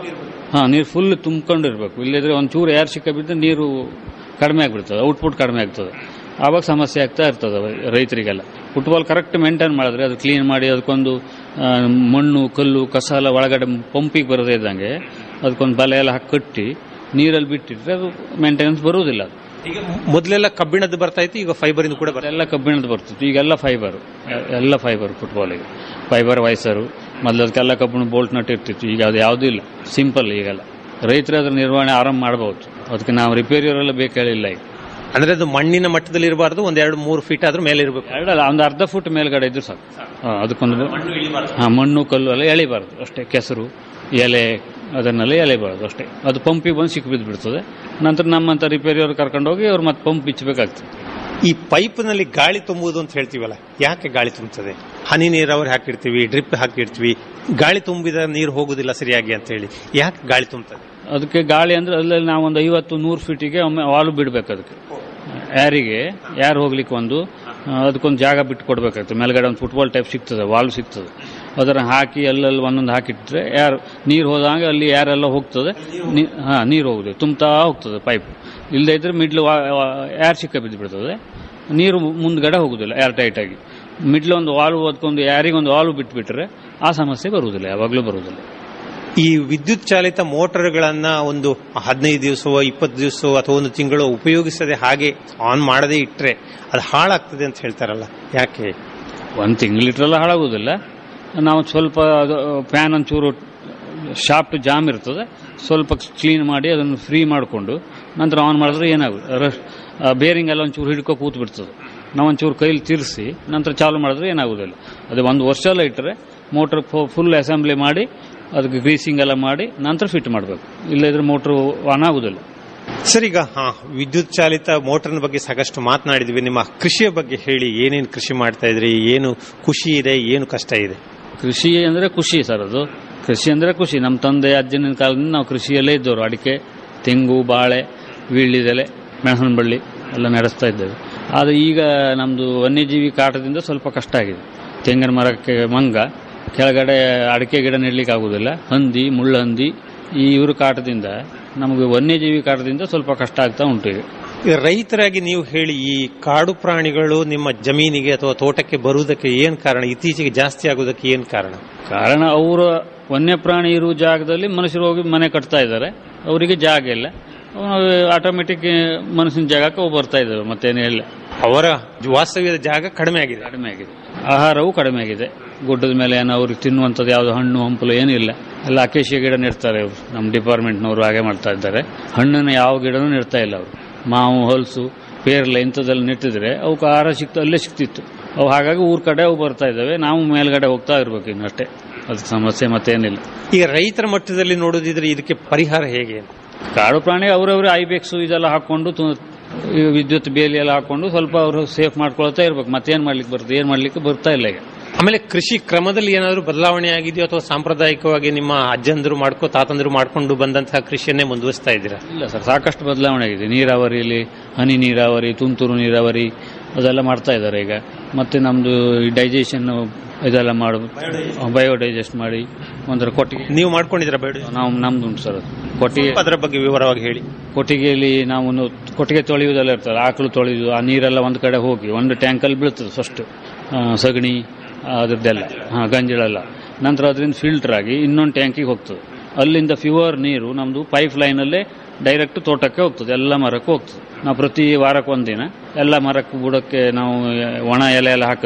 ಹಾ ನೀರು ಫುಲ್ ತುಂಬಿಕೊಂಡಿರ್ಬೇಕು ಇಲ್ಲದ್ರೆ ಒಂಚೂರು ಏರ್ ಸಿಕ್ಕ ಬಿದ್ದು ನೀರು ಕಡಿಮೆ ಆಗಿಬಿಡ್ತದೆ ಔಟ್ಪುಟ್ ಕಡಿಮೆ ಆಗ್ತದೆ ಆವಾಗ ಸಮಸ್ಯೆ ಆಗ್ತಾ ಇರ್ತದೆ ರೈತರಿಗೆಲ್ಲ ಫುಟ್ಬಾಲ್ ಕರೆಕ್ಟ್ ಮೇಂಟೈನ್ ಮಾಡಿದ್ರೆ ಅದು ಕ್ಲೀನ್ ಮಾಡಿ ಅದಕ್ಕೊಂದು ಆ, ಮಣ್ಣು ಕಲ್ಲು ಕಸ ಎಲ್ಲ ಒಳಗಡೆ ಪಂಪಿಗೆ ಬರದೇ ಇದ್ದಂಗೆ ಅದಕ್ಕೊಂದು ಬಲೆ ಎಲ್ಲ ಹಾಕಿ ಕಟ್ಟಿ ನೀರಲ್ಲಿ ಬಿಟ್ಟಿಟ್ರೆ ಅದು ಮೇಂಟೆನೆನ್ಸ್ ಬರುವುದಿಲ್ಲ ಅದು ಈಗ ಮೊದಲೆಲ್ಲ ಕಬ್ಬಿಣದ್ದು ಬರ್ತಾ ಇತ್ತು ಈಗ ಫೈಬರ್ ಇಂದ ಕೂಡ ಬರ್ತದೆ ಎಲ್ಲ ಕಬ್ಬಿಣದ ಬರ್ತಿತ್ತು ಈಗೆಲ್ಲ ಫೈಬರ್ ಎಲ್ಲ ಫೈಬರ್ ಫುಟ್ಬಾಲಿಗೆ ಫೈಬರ್ ವೈಸರು ಮೊದಲು ಅದಕ್ಕೆಲ್ಲ ಕಬ್ಬಿಣ ಬೋಲ್ಟ್ ನಟ್ ಇರ್ತಿತ್ತು ಈಗ ಅದು ಯಾವುದೂ ಇಲ್ಲ ಸಿಂಪಲ್ ಈಗೆಲ್ಲ ರೈತರು ಅದ್ರ ನಿರ್ವಹಣೆ ಆರಾಮ್ ಮಾಡಬಹುದು ಅದಕ್ಕೆ ನಾವು ರಿಪೇರಿಯವರೆಲ್ಲ ಬೇಕಾಳಿಲ್ಲ ಈಗ ಅಂದ್ರೆ ಅದು ಮಣ್ಣಿನ ಮಟ್ಟದಲ್ಲಿ ಇರಬಾರ್ದು ಒಂದ್ ಎರಡು ಮೂರು ಫೀಟ್ ಆದ್ರೂ ಮೇಲೆ ಇರಬೇಕು ಎರಡಲ್ಲ ಒಂದು ಅರ್ಧ ಫುಟ್ ಮೇಲ್ಗಡೆ ಇದ್ರು ಸಾಕು ಹಾ, ಅದಕ್ಕೊಂದು ಹಾ ಮಣ್ಣು ಕಲ್ಲು ಎಲ್ಲ ಎಳಿಬಾರ್ದು ಅಷ್ಟೇ ಕೆಸರು ಎಲೆ ಅದನ್ನೆಲ್ಲ ಎಳೆಬಾರ್ದು ಅಷ್ಟೇ ಅದು ಪಂಪಿಗೆ ಬಂದು ಸಿಕ್ಕಿ ಬಿದ್ದು ಬಿಡ್ತದೆ ನಂತರ ನಮ್ಮಂತ ರಿಪೇರಿಯವ್ರು ಕರ್ಕೊಂಡೋಗಿ ಅವ್ರು ಮತ್ತೆ ಪಂಪ್ ಬಿಚ್ಚಬೇಕಾಗ್ತದೆ ಈ ಪೈಪ್ ನಲ್ಲಿ ಗಾಳಿ ತುಂಬುವುದು ಅಂತ ಹೇಳ್ತೀವಲ್ಲ ಯಾಕೆ ಗಾಳಿ ತುಂಬುತ್ತದೆ ಹನಿ ನೀರಾವರಿ ಹಾಕಿರ್ತೀವಿ ಡ್ರಿಪ್ ಹಾಕಿರ್ತೀವಿ ಗಾಳಿ ತುಂಬಿದ ನೀರು ಹೋಗುದಿಲ್ಲ ಸರಿಯಾಗಿ ಅಂತ ಹೇಳಿ ಯಾಕೆ ಗಾಳಿ ತುಂಬುತ್ತದೆ ಅದಕ್ಕೆ ಗಾಳಿ ಅಂದ್ರೆ ಅಲ್ಲಲ್ಲಿ ನಾವು ಒಂದು ಐವತ್ತು ನೂರು ಫೀಟಿಗೆ ಒಮ್ಮೆ ವಾಲು ಬಿಡ್ಬೇಕು ಅದಕ್ಕೆ ಯಾರಿಗೆ ಯಾರು ಹೋಗ್ಲಿಕ್ಕೆ ಒಂದು ಆ, ಅದಕ್ಕೊಂದು ಜಾಗ ಬಿಟ್ಟು ಕೊಡ್ಬೇಕಾಗ್ತದೆ ಮೇಲ್ಗಡೆ ಒಂದು ಫುಟ್ಬಾಲ್ ಟೈಪ್ ಸಿಗ್ತದೆ ವಾಲ್ ಸಿಗ್ತದೆ ಅದರ ಹಾಕಿ ಅಲ್ಲಲ್ಲಿ ಒಂದೊಂದು ಹಾಕಿಟ್ರೆ ಯಾರು ನೀರು ಹೋದಾಗ ಅಲ್ಲಿ ಯಾರೆಲ್ಲ ಹೋಗ್ತದೆ ನೀ- ಹಾ ನೀರು ಹೋಗುದು ತುಂಬ್ತಾ ಹೋಗ್ತದೆ ಪೈಪ್ ಇಲ್ಲದೆ ಇದ್ರೆ ಮಿಡ್ಲ್ ಯಾರು ಸಿಕ್ಕ ಬಿದ್ದು ಬಿಡ್ತದೆ ನೀರು ಮುಂದ್ಗಡೆ ಹೋಗುದಿಲ್ಲ ಏರ್ ಟೈಟ್ ಆಗಿ ಮಿಡ್ಲ್ ಒಂದು ವಾಲ್ವ್ ಅದಕ್ಕೊಂದು ಯಾರಿಗೊಂದು ವಾಲ್ವ್ ಬಿಟ್ಬಿಟ್ರೆ ಆ ಸಮಸ್ಯೆ ಬರುವುದಿಲ್ಲ ಯಾವಾಗಲೂ ಬರುವುದಿಲ್ಲ ಈ ವಿದ್ಯುತ್ ಚಾಲಿತ ಮೋಟಾರ್ಗಳನ್ನ ಒಂದು ಹದಿನೈದು ದಿವಸವೋ ಇಪ್ಪತ್ತು ದಿವಸವೋ ಅಥವಾ ಒಂದು ತಿಂಗಳು ಉಪಯೋಗಿಸದೆ ಹಾಗೆ ಆನ್ ಮಾಡದೇ ಇಟ್ರೆ ಅದು ಹಾಳಾಗ್ತದೆ ಅಂತ ಹೇಳ್ತಾರಲ್ಲ ಯಾಕೆ ಒಂದು ತಿಂಗಳು ಇಟ್ರೆಲ್ಲ ಹಾಳಾಗೋದಿಲ್ಲ ನಾವು ಸ್ವಲ್ಪ ಫ್ಯಾನ್ ಒಂಚೂರು ಶಾಫ್ಟ್ ಜಾಮ್ ಇರ್ತದೆ ಸ್ವಲ್ಪ ಕ್ಲೀನ್ ಮಾಡಿ ಅದನ್ನು ಫ್ರೀ ಮಾಡಿಕೊಂಡು ನಂತರ ಆನ್ ಮಾಡಿದ್ರೆ ಏನಾಗುತ್ತೆ ಬೇರಿಂಗ್ ಎಲ್ಲ ಒಂಚೂರು ಹಿಡ್ಕೊ ಕೂತ್ ಬಿಡ್ತದೆ ನಾವು ಒಂಚೂರು ಕೈಲಿ ತಿರ್ಸಿ ನಂತರ ಚಾಲು ಮಾಡಿದ್ರೆ ಏನಾಗೋದಿಲ್ಲ ಅದು ಒಂದು ವರ್ಷ ಎಲ್ಲ ಇಟ್ಟರೆ ಮೋಟ್ರ್ ಫುಲ್ ಅಸೆಂಬ್ಲಿ ಮಾಡಿ ಅದಕ್ಕೆ ಗ್ರೀಸಿಂಗ್ ಎಲ್ಲ ಮಾಡಿ ನಂತರ ಫಿಟ್ ಮಾಡಬೇಕು ಇಲ್ಲದಿದ್ರೆ ಮೋಟ್ರು ಆನ್ ಆಗೋದಿಲ್ಲ ಸರ್ ಈಗ ಹಾ ವಿದ್ಯುತ್ ಚಾಲಿತ ಮೋಟರ್ನ ಬಗ್ಗೆ ಸಾಕಷ್ಟು ಮಾತನಾಡಿದ್ವಿ ನಿಮ್ಮ ಕೃಷಿಯ ಬಗ್ಗೆ ಹೇಳಿ ಏನೇನು ಕೃಷಿ ಮಾಡ್ತಾ ಇದ್ರಿ ಏನು ಖುಷಿ ಇದೆ ಏನು ಕಷ್ಟ ಇದೆ ಕೃಷಿ ಅಂದ್ರೆ ಖುಷಿ ಸರ್ ಅದು ಕೃಷಿ ಅಂದ್ರೆ ಖುಷಿ ನಮ್ಮ ತಂದೆ ಅಜ್ಜನ ಕಾಲದಿಂದ ನಾವು ಕೃಷಿಯಲ್ಲೇ ಇದ್ದವರು ಅಡಿಕೆ ತೆಂಗು ಬಾಳೆ ವೀಳ್ಯದೆಲೆ ಮೆಣಸಿನ ಬಳ್ಳಿ ಎಲ್ಲ ನಡೆಸ್ತಾ ಇದ್ದೇವೆ ಆದರೆ ಈಗ ನಮ್ಮದು ವನ್ಯಜೀವಿ ಕಾಟದಿಂದ ಸ್ವಲ್ಪ ಕಷ್ಟ ಆಗಿದೆ ತೆಂಗಿನ ಮರಕ್ಕೆ ಮಂಗ ಕೆಳಗಡೆ ಅಡಿಕೆ ಗಿಡ ನೆಡ್ಲಿಕ್ಕೆ ಆಗುದಿಲ್ಲ ಹಂದಿ ಮುಳ್ಳಹಂದಿ ಈ ಇವ್ರ ಕಾಟದಿಂದ ನಮಗೆ ವನ್ಯಜೀವಿ ಕಾಟದಿಂದ ಸ್ವಲ್ಪ ಕಷ್ಟ ಆಗ್ತಾ ಉಂಟು ಈಗ ಈಗ ರೈತರಾಗಿ ನೀವು ಹೇಳಿ ಈ ಕಾಡು ಪ್ರಾಣಿಗಳು ನಿಮ್ಮ ಜಮೀನಿಗೆ ಅಥವಾ ತೋಟಕ್ಕೆ ಬರುವುದಕ್ಕೆ ಏನ್ ಕಾರಣ ಇತ್ತೀಚೆಗೆ ಜಾಸ್ತಿ ಆಗುವುದಕ್ಕೆ ಏನ್ ಕಾರಣ ಕಾರಣ ಅವರ ವನ್ಯಪ್ರಾಣಿ ಇರುವ ಜಾಗದಲ್ಲಿ ಮನುಷ್ಯರು ಹೋಗಿ ಮನೆ ಕಟ್ತಾ ಇದ್ದಾರೆ ಅವರಿಗೆ ಜಾಗ ಇಲ್ಲ ಆಟೋಮೆಟಿಕ್ ಮನುಷ್ಯನ ಜಾಗಕ್ಕೆ ಅವು ಬರ್ತಾ ಇದ್ದಾವೆ ಮತ್ತೇನು ಇಲ್ಲ ಅವರ ವಾಸ್ತವ್ಯದ ಜಾಗ ಕಡಿಮೆ ಆಗಿದೆ ಕಡಿಮೆ ಆಗಿದೆ ಆಹಾರವೂ ಕಡಿಮೆ ಆಗಿದೆ ಗುಡ್ಡದ ಮೇಲೆ ಏನೋ ಅವ್ರಿಗೆ ತಿನ್ನುವಂಥದ್ದು ಯಾವುದು ಹಣ್ಣು ಹಂಪಲು ಏನೂ ಇಲ್ಲ ಎಲ್ಲ ಅಕೇಶಿಯ ಗಿಡ ನೆಡ್ತಾರೆ ಅವರು ನಮ್ಮ ಡಿಪಾರ್ಟ್ಮೆಂಟ್ನವರು ಹಾಗೆ ಮಾಡ್ತಾ ಇದ್ದಾರೆ ಹಣ್ಣಿನ ಯಾವ ಗಿಡನೂ ನೆಡ್ತಾ ಇಲ್ಲ ಅವರು ಮಾವು ಹೊಲಸು ಪೇರ್ಲೆ ಇಂಥದ್ದೆಲ್ಲ ನೆಟ್ಟಿದ್ರೆ ಅವಕ್ಕೆ ಆಹಾರ ಸಿಕ್ತು ಅಲ್ಲೇ ಸಿಕ್ತಿತ್ತು ಅವು ಹಾಗಾಗಿ ಊರ ಕಡೆ ಅವು ಬರ್ತಾ ಇದ್ದಾವೆ ನಾವು ಮೇಲ್ಗಡೆ ಹೋಗ್ತಾ ಇರ್ಬೇಕು ಇನ್ನಷ್ಟೇ ಅದಕ್ಕೆ ಸಮಸ್ಯೆ ಮತ್ತೇನಿಲ್ಲ ಈಗ ರೈತರ ಮಟ್ಟದಲ್ಲಿ ನೋಡೋದಿದ್ರೆ ಇದಕ್ಕೆ ಪರಿಹಾರ ಹೇಗೆ ಅಂತ ಕಾಡು ಪ್ರಾಣಿ ಅವರವರೇ ಐಬೆಕ್ಸು ಇದೆಲ್ಲ ಹಾಕೊಂಡು ತು- ಈ ವಿದ್ಯುತ್ ಬೇಲಿ ಎಲ್ಲ ಹಾಕೊಂಡು ಸ್ವಲ್ಪ ಅವರು ಸೇಫ್ ಮಾಡ್ಕೊಳ್ತಾ ಇರ್ಬೇಕು ಮತ್ತೇನ್ ಮಾಡ್ಲಿಕ್ಕೆ ಬರ್ತದೆ ಏನ್ ಮಾಡ್ಲಿಕ್ಕೆ ಬರ್ತಾ ಇಲ್ಲ ಈಗ ಆಮೇಲೆ ಕೃಷಿ ಕ್ರಮದಲ್ಲಿ ಏನಾದರೂ ಬದಲಾವಣೆ ಆಗಿದೆಯೋ ಅಥವಾ ಸಾಂಪ್ರದಾಯಿಕವಾಗಿ ನಿಮ್ಮ ಅಜ್ಜಂದರು ಮಾಡ್ಕೋ ತಾತಂದರು ಮಾಡ್ಕೊಂಡು ಬಂದಂತಹ ಕೃಷಿಯನ್ನೇ ಮುಂದುವರಿಸ್ತಾ ಇದ್ದೀರಾ ಇಲ್ಲ ಸರ್ ಸಾಕಷ್ಟು ಬದಲಾವಣೆ ಆಗಿದೆ ನೀರಾವರಿಯಲ್ಲಿ ಹನಿ ನೀರಾವರಿ ತುಂತುರು ನೀರಾವರಿ ಅದೆಲ್ಲ ಮಾಡ್ತಾ ಇದ್ದಾರೆ ಈಗ ಮತ್ತೆ ನಮ್ದು ಡೈಜೆಷನ್ ಇದೆಲ್ಲ ಮಾಡು ಬಯೋಡೈಜೆಸ್ಟ್ ಮಾಡಿ ಒಂಥರ ಕೊಟ್ಟಿಗೆ ನೀವು ಮಾಡ್ಕೊಂಡಿದ್ದೀರಾ ಬೇಡ ನಾವು ನಮ್ದು ಉಂಟು ಸರ್ ಅದು. ಕೊಟ್ಟಿಗೆ ಅದರ ಬಗ್ಗೆ ವಿವರವಾಗಿ ಹೇಳಿ ಕೊಟ್ಟಿಗೆಯಲ್ಲಿ ನಾವು ಒಂದು ಕೊಟ್ಟಿಗೆ ತೊಳೆಯುವುದೆಲ್ಲ ಇರ್ತದೆ ಆಕಳು ತೊಳೆಯುವುದು ಆ ನೀರೆಲ್ಲ ಒಂದು ಕಡೆ ಹೋಗಿ ಒಂದು ಟ್ಯಾಂಕಲ್ಲಿ ಬೀಳ್ತದೆ ಫಸ್ಟ್ ಸಗಣಿ ಅದ್ರದ್ದೆಲ್ಲ ಹಾಂ ಗಂಜಳೆಲ್ಲ ನಂತರ ಅದರಿಂದ ಫಿಲ್ಟರ್ ಆಗಿ ಇನ್ನೊಂದು ಟ್ಯಾಂಕಿಗೆ ಹೋಗ್ತದೆ ಅಲ್ಲಿಂದ ಪ್ಯೂರ್ ನೀರು ನಮ್ಮದು ಪೈಪ್ ಲೈನಲ್ಲೇ ಡೈರೆಕ್ಟ್ ತೋಟಕ್ಕೆ ಹೋಗ್ತದೆ ಎಲ್ಲ ಮರಕ್ಕೂ ಹೋಗ್ತದೆ ನಾವು ಪ್ರತಿ ವಾರಕ್ಕೆ ಒಂದಿನ ಎಲ್ಲ ಮರಕ್ಕೆ ಬುಡಕ್ಕೆ ನಾವು ಒಣ ಎಲೆ ಎಲ್ಲ ಹಾಕಿದ್ದು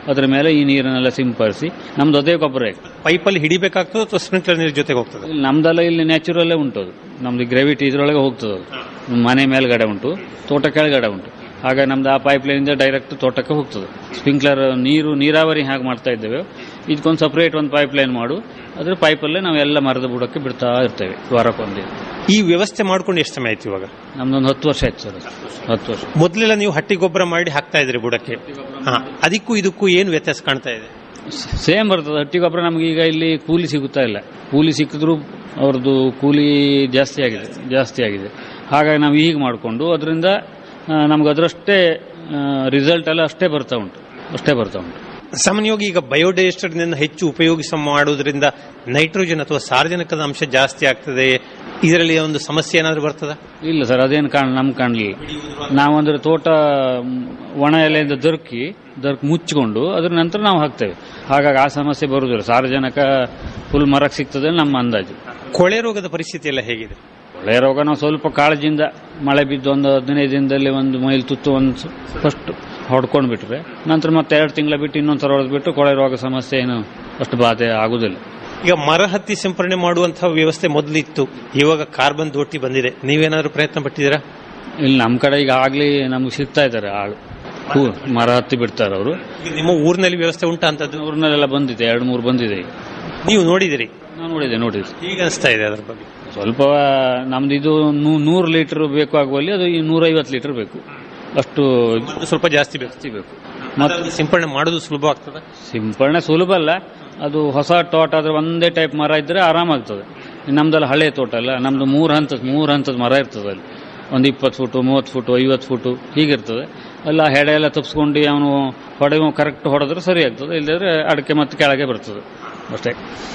ಅದರ ಮೇಲೆ ಈ ನೀರನ್ನೆಲ್ಲ ಸಿಂಪಡಿಸಿ ನಮ್ದು ಅದೇ ಗೊಬ್ಬರ ಪೈಪಲ್ಲಿ ಹಿಡಿಬೇಕಾಗ್ತದೆ ಅಥವಾ ಸ್ಪ್ರಿಂಕ್ಲರ್ ನೀರು ಜೊತೆಗೆ ಹೋಗ್ತದೆ ಇಲ್ಲಿ ನಮ್ದೆಲ್ಲ ಇಲ್ಲಿ ನ್ಯಾಚುರಲ್ಲೇ ಉಂಟು ಅದು ನಮ್ದು ಗ್ರಾವಿಟಿ ಇದ್ರೊಳಗೆ ಹೋಗ್ತದೆ ಅದು ಮನೆ ಮೇಲ್ಗಡೆ ಉಂಟು ತೋಟ ಕೆಳಗಡೆ ಉಂಟು ಹಾಗೆ ನಮ್ದು ಆ ಪೈಪ್ ಲೈನಿಂದ ಡೈರೆಕ್ಟ್ ತೋಟಕ್ಕೆ ಹೋಗ್ತದೆ ಸ್ಪ್ರಿಂಕ್ಲರ್ ನೀರು ನೀರಾವರಿ ಹಾಗೆ ಮಾಡ್ತಾ ಇದ್ದೇವೆ ಇದಕ್ಕೊಂದು ಸಪರೇಟ್ ಒಂದು ಪೈಪ್ ಲೈನ್ ಮಾಡು ಅದ್ರ ಪೈಪಲ್ಲೇ ನಾವೆಲ್ಲ ಮರದ ಬುಡಕ್ಕೆ ಬಿಡ್ತಾ ಇರ್ತೇವೆ ವಾರಕ್ಕೊಂದು ಈ ವ್ಯವಸ್ಥೆ ಮಾಡ್ಕೊಂಡು ಎಷ್ಟು ಸಮಯ ಆಯ್ತು ಇವಾಗ ನಮ್ದೊಂದು ಹತ್ತು ವರ್ಷ ಆಯ್ತು ಸರ್ ಹತ್ತು ವರ್ಷ ಮೊದಲೆಲ್ಲ ನೀವು ಹಟ್ಟಿ ಗೊಬ್ಬರ ಮಾಡಿ ಹಾಕ್ತಾ ಇದ್ರಿ ಬುಡಕ್ಕೆ ಹಾ ಅದಕ್ಕೂ ಇದಕ್ಕೂ ಏನು ವ್ಯತ್ಯಾಸ ಕಾಣ್ತಾ ಇದೆ ಸೇಮ್ ಬರ್ತದೆ ಹಟ್ಟಿ ಗೊಬ್ಬರ ನಮ್ಗೆ ಈಗ ಇಲ್ಲಿ ಕೂಲಿ ಸಿಗುತ್ತಾ ಇಲ್ಲ ಕೂಲಿ ಸಿಕ್ಕಿದ್ರು ಅವ್ರದ್ದು ಕೂಲಿ ಜಾಸ್ತಿ ಆಗಿದೆ ಜಾಸ್ತಿ ಆಗಿದೆ ಹಾಗಾಗಿ ನಾವು ಈಗ ಮಾಡಿಕೊಂಡು ಅದರಿಂದ ನಮ್ಗೆ ಅದರಷ್ಟೇ ರಿಸಲ್ಟ್ ಎಲ್ಲ ಅಷ್ಟೇ ಬರ್ತಾ ಉಂಟು ಅಷ್ಟೇ ಬರ್ತಾ ಉಂಟು ಸಾಮಾನ್ಯವಾಗಿ ಈಗ ಬಯೋಡೈಜೆಸ್ಟರ್ನಿಂದ ಹೆಚ್ಚು ಉಪಯೋಗಿಸ ಮಾಡುವುದರಿಂದ ನೈಟ್ರೋಜನ್ ಅಥವಾ ಸಾರ್ವಜನಿಕದ ಅಂಶ ಜಾಸ್ತಿ ಆಗ್ತದೆ ಇದರಲ್ಲಿ ಒಂದು ಸಮಸ್ಯೆ ಏನಾದರೂ ಬರ್ತದ ಇಲ್ಲ ಸರ್ ಅದೇನು ಕಾಣ ನಮ್ಗೆ ಕಾಣಲಿಲ್ಲ ನಾವಂದ್ರೆ ತೋಟ ಮ್, ಒಣ ಎಲೆಯಿಂದ ದೊರಕಿ ದೊರಕ್ ಮುಚ್ಚಿಕೊಂಡು ಅದ್ರ ನಂತರ ನಾವು ಹಾಕ್ತೇವೆ ಹಾಗಾಗಿ ಆ ಸಮಸ್ಯೆ ಬರುವುದಿಲ್ಲ ಸಾರ್ವಜನಿಕ ಫುಲ್ ಮರಕ್ಕೆ ಸಿಗ್ತದೆ ನಮ್ಮ ಅಂದಾಜು ಕೊಳೆ ರೋಗದ ಪರಿಸ್ಥಿತಿ ಎಲ್ಲ ಹೇಗಿದೆ ಕೊಳೆ ರೋಗ ನಾವು ಸ್ವಲ್ಪ ಕಾಳಜಿಯಿಂದ ಮಳೆ ಬಿದ್ದು ಒಂದು ಹದಿನೈದು ದಿನದಲ್ಲಿ ಒಂದು ಮೈಲ್ ತುತ್ತು ಒಂದು ಫಸ್ಟ್ ಹೊಡ್ಕೊಂಡು ಬಿಟ್ರೆ ನಂತರ ಮತ್ತೆ ಎರಡು ತಿಂಗಳ ಬಿಟ್ಟು ಇನ್ನೊಂದ್ಸಲ ಹೊಡೆದ್ಬಿಟ್ಟು ಕೊಳೆ ರೋಗ ಸಮಸ್ಯೆ ಏನು ಅಷ್ಟು ಬಾಧೆ ಆಗುದಿಲ್ಲ ಈಗ ಮರ ಹತ್ತಿ ಸಿಂಪರಣೆ ಮಾಡುವಂತಹ ವ್ಯವಸ್ಥೆ ಮೊದಲಿತ್ತು ಇವಾಗ ಕಾರ್ಬನ್ ದೋಟಿ ಬಂದಿದೆ ನೀವೇನಾದ್ರೂ ಪ್ರಯತ್ನ ಪಟ್ಟಿದ್ದೀರಾ ಇಲ್ಲಿ ನಮ್ಮ ಕಡೆ ಈಗ ಆಗ್ಲಿ ನಮ್ಗೆ ಸಿಗ್ತಾ ಇದ್ದಾರೆ ಆಳು ಹೂ ಮರ ಹತ್ತಿ ಬಿಡ್ತಾರೆ ಅವರು ಈಗ ನಿಮ್ಮ ಊರಿನಲ್ಲಿ ವ್ಯವಸ್ಥೆ ಉಂಟಾ ಅಂತದ್ದು ಊರಿನಲ್ಲೆಲ್ಲ ಬಂದಿದೆ ಎರಡು ಮೂರು ಬಂದಿದೆ ಈಗ ನೀವು ನೋಡಿದಿರಿ ನಾನು ನೋಡಿದೆ ನೋಡಿದೆ ಈಗ ಅನಿಸ್ತಾ ಇದೆ ಅದರ ಬಗ್ಗೆ ಸ್ವಲ್ಪ ನಮ್ದು ಇದು ನೂ- ನೂರು ಲೀಟರ್ ಬೇಕು ಆಗುವಲ್ಲಿ ಅದು ಈ ನೂರೈವತ್ತು ಲೀಟರ್ ಬೇಕು ಅಷ್ಟು ಅದು ಸ್ವಲ್ಪ ಜಾಸ್ತಿ ಬೇಕು ಜಾಸ್ತಿ ಬೇಕು ಮತ್ತೆ ಸಿಂಪರಣೆ ಮಾಡೋದು ಸುಲಭ ಆಗ್ತದೆ ಸಿಂಪರಣೆ ಸುಲಭ ಅಲ್ಲ ಅದು ಹೊಸ ತೋಟ ಆದ್ರೆ ಒಂದೇ ಟೈಪ್ ಮರ ಇದ್ರೆ ಆರಾಮಾಗ್ತದೆ ನಮ್ದೆಲ್ಲ ಹಳೆ ತೋಟ ಅಲ್ಲ ನಮ್ದು ಮೂರು ಹಂತದ ಮೂರು ಹಂತದ ಮರ ಇರ್ತದೆ ಅಲ್ಲಿ ಒಂದು ಇಪ್ಪತ್ತು ಫುಟು ಮೂವತ್ತು ಫುಟು ಐವತ್ತು ಫುಟು ಹೀಗಿರ್ತದೆ ಎಲ್ಲ ಹೆಡೆ ಎಲ್ಲ ತಪ್ಸ್ಕೊಂಡು ಅವನು ಹೊಡೆಯುವ ಕರೆಕ್ಟ್ ಹೊಡೆದ್ರೆ ಸರಿ ಆಗ್ತದೆ ಇಲ್ಲದ್ರೆ ಅಡಿಕೆ ಮತ್ತೆ ಕೆಳಗೆ ಬರ್ತದೆ ಅಷ್ಟೇ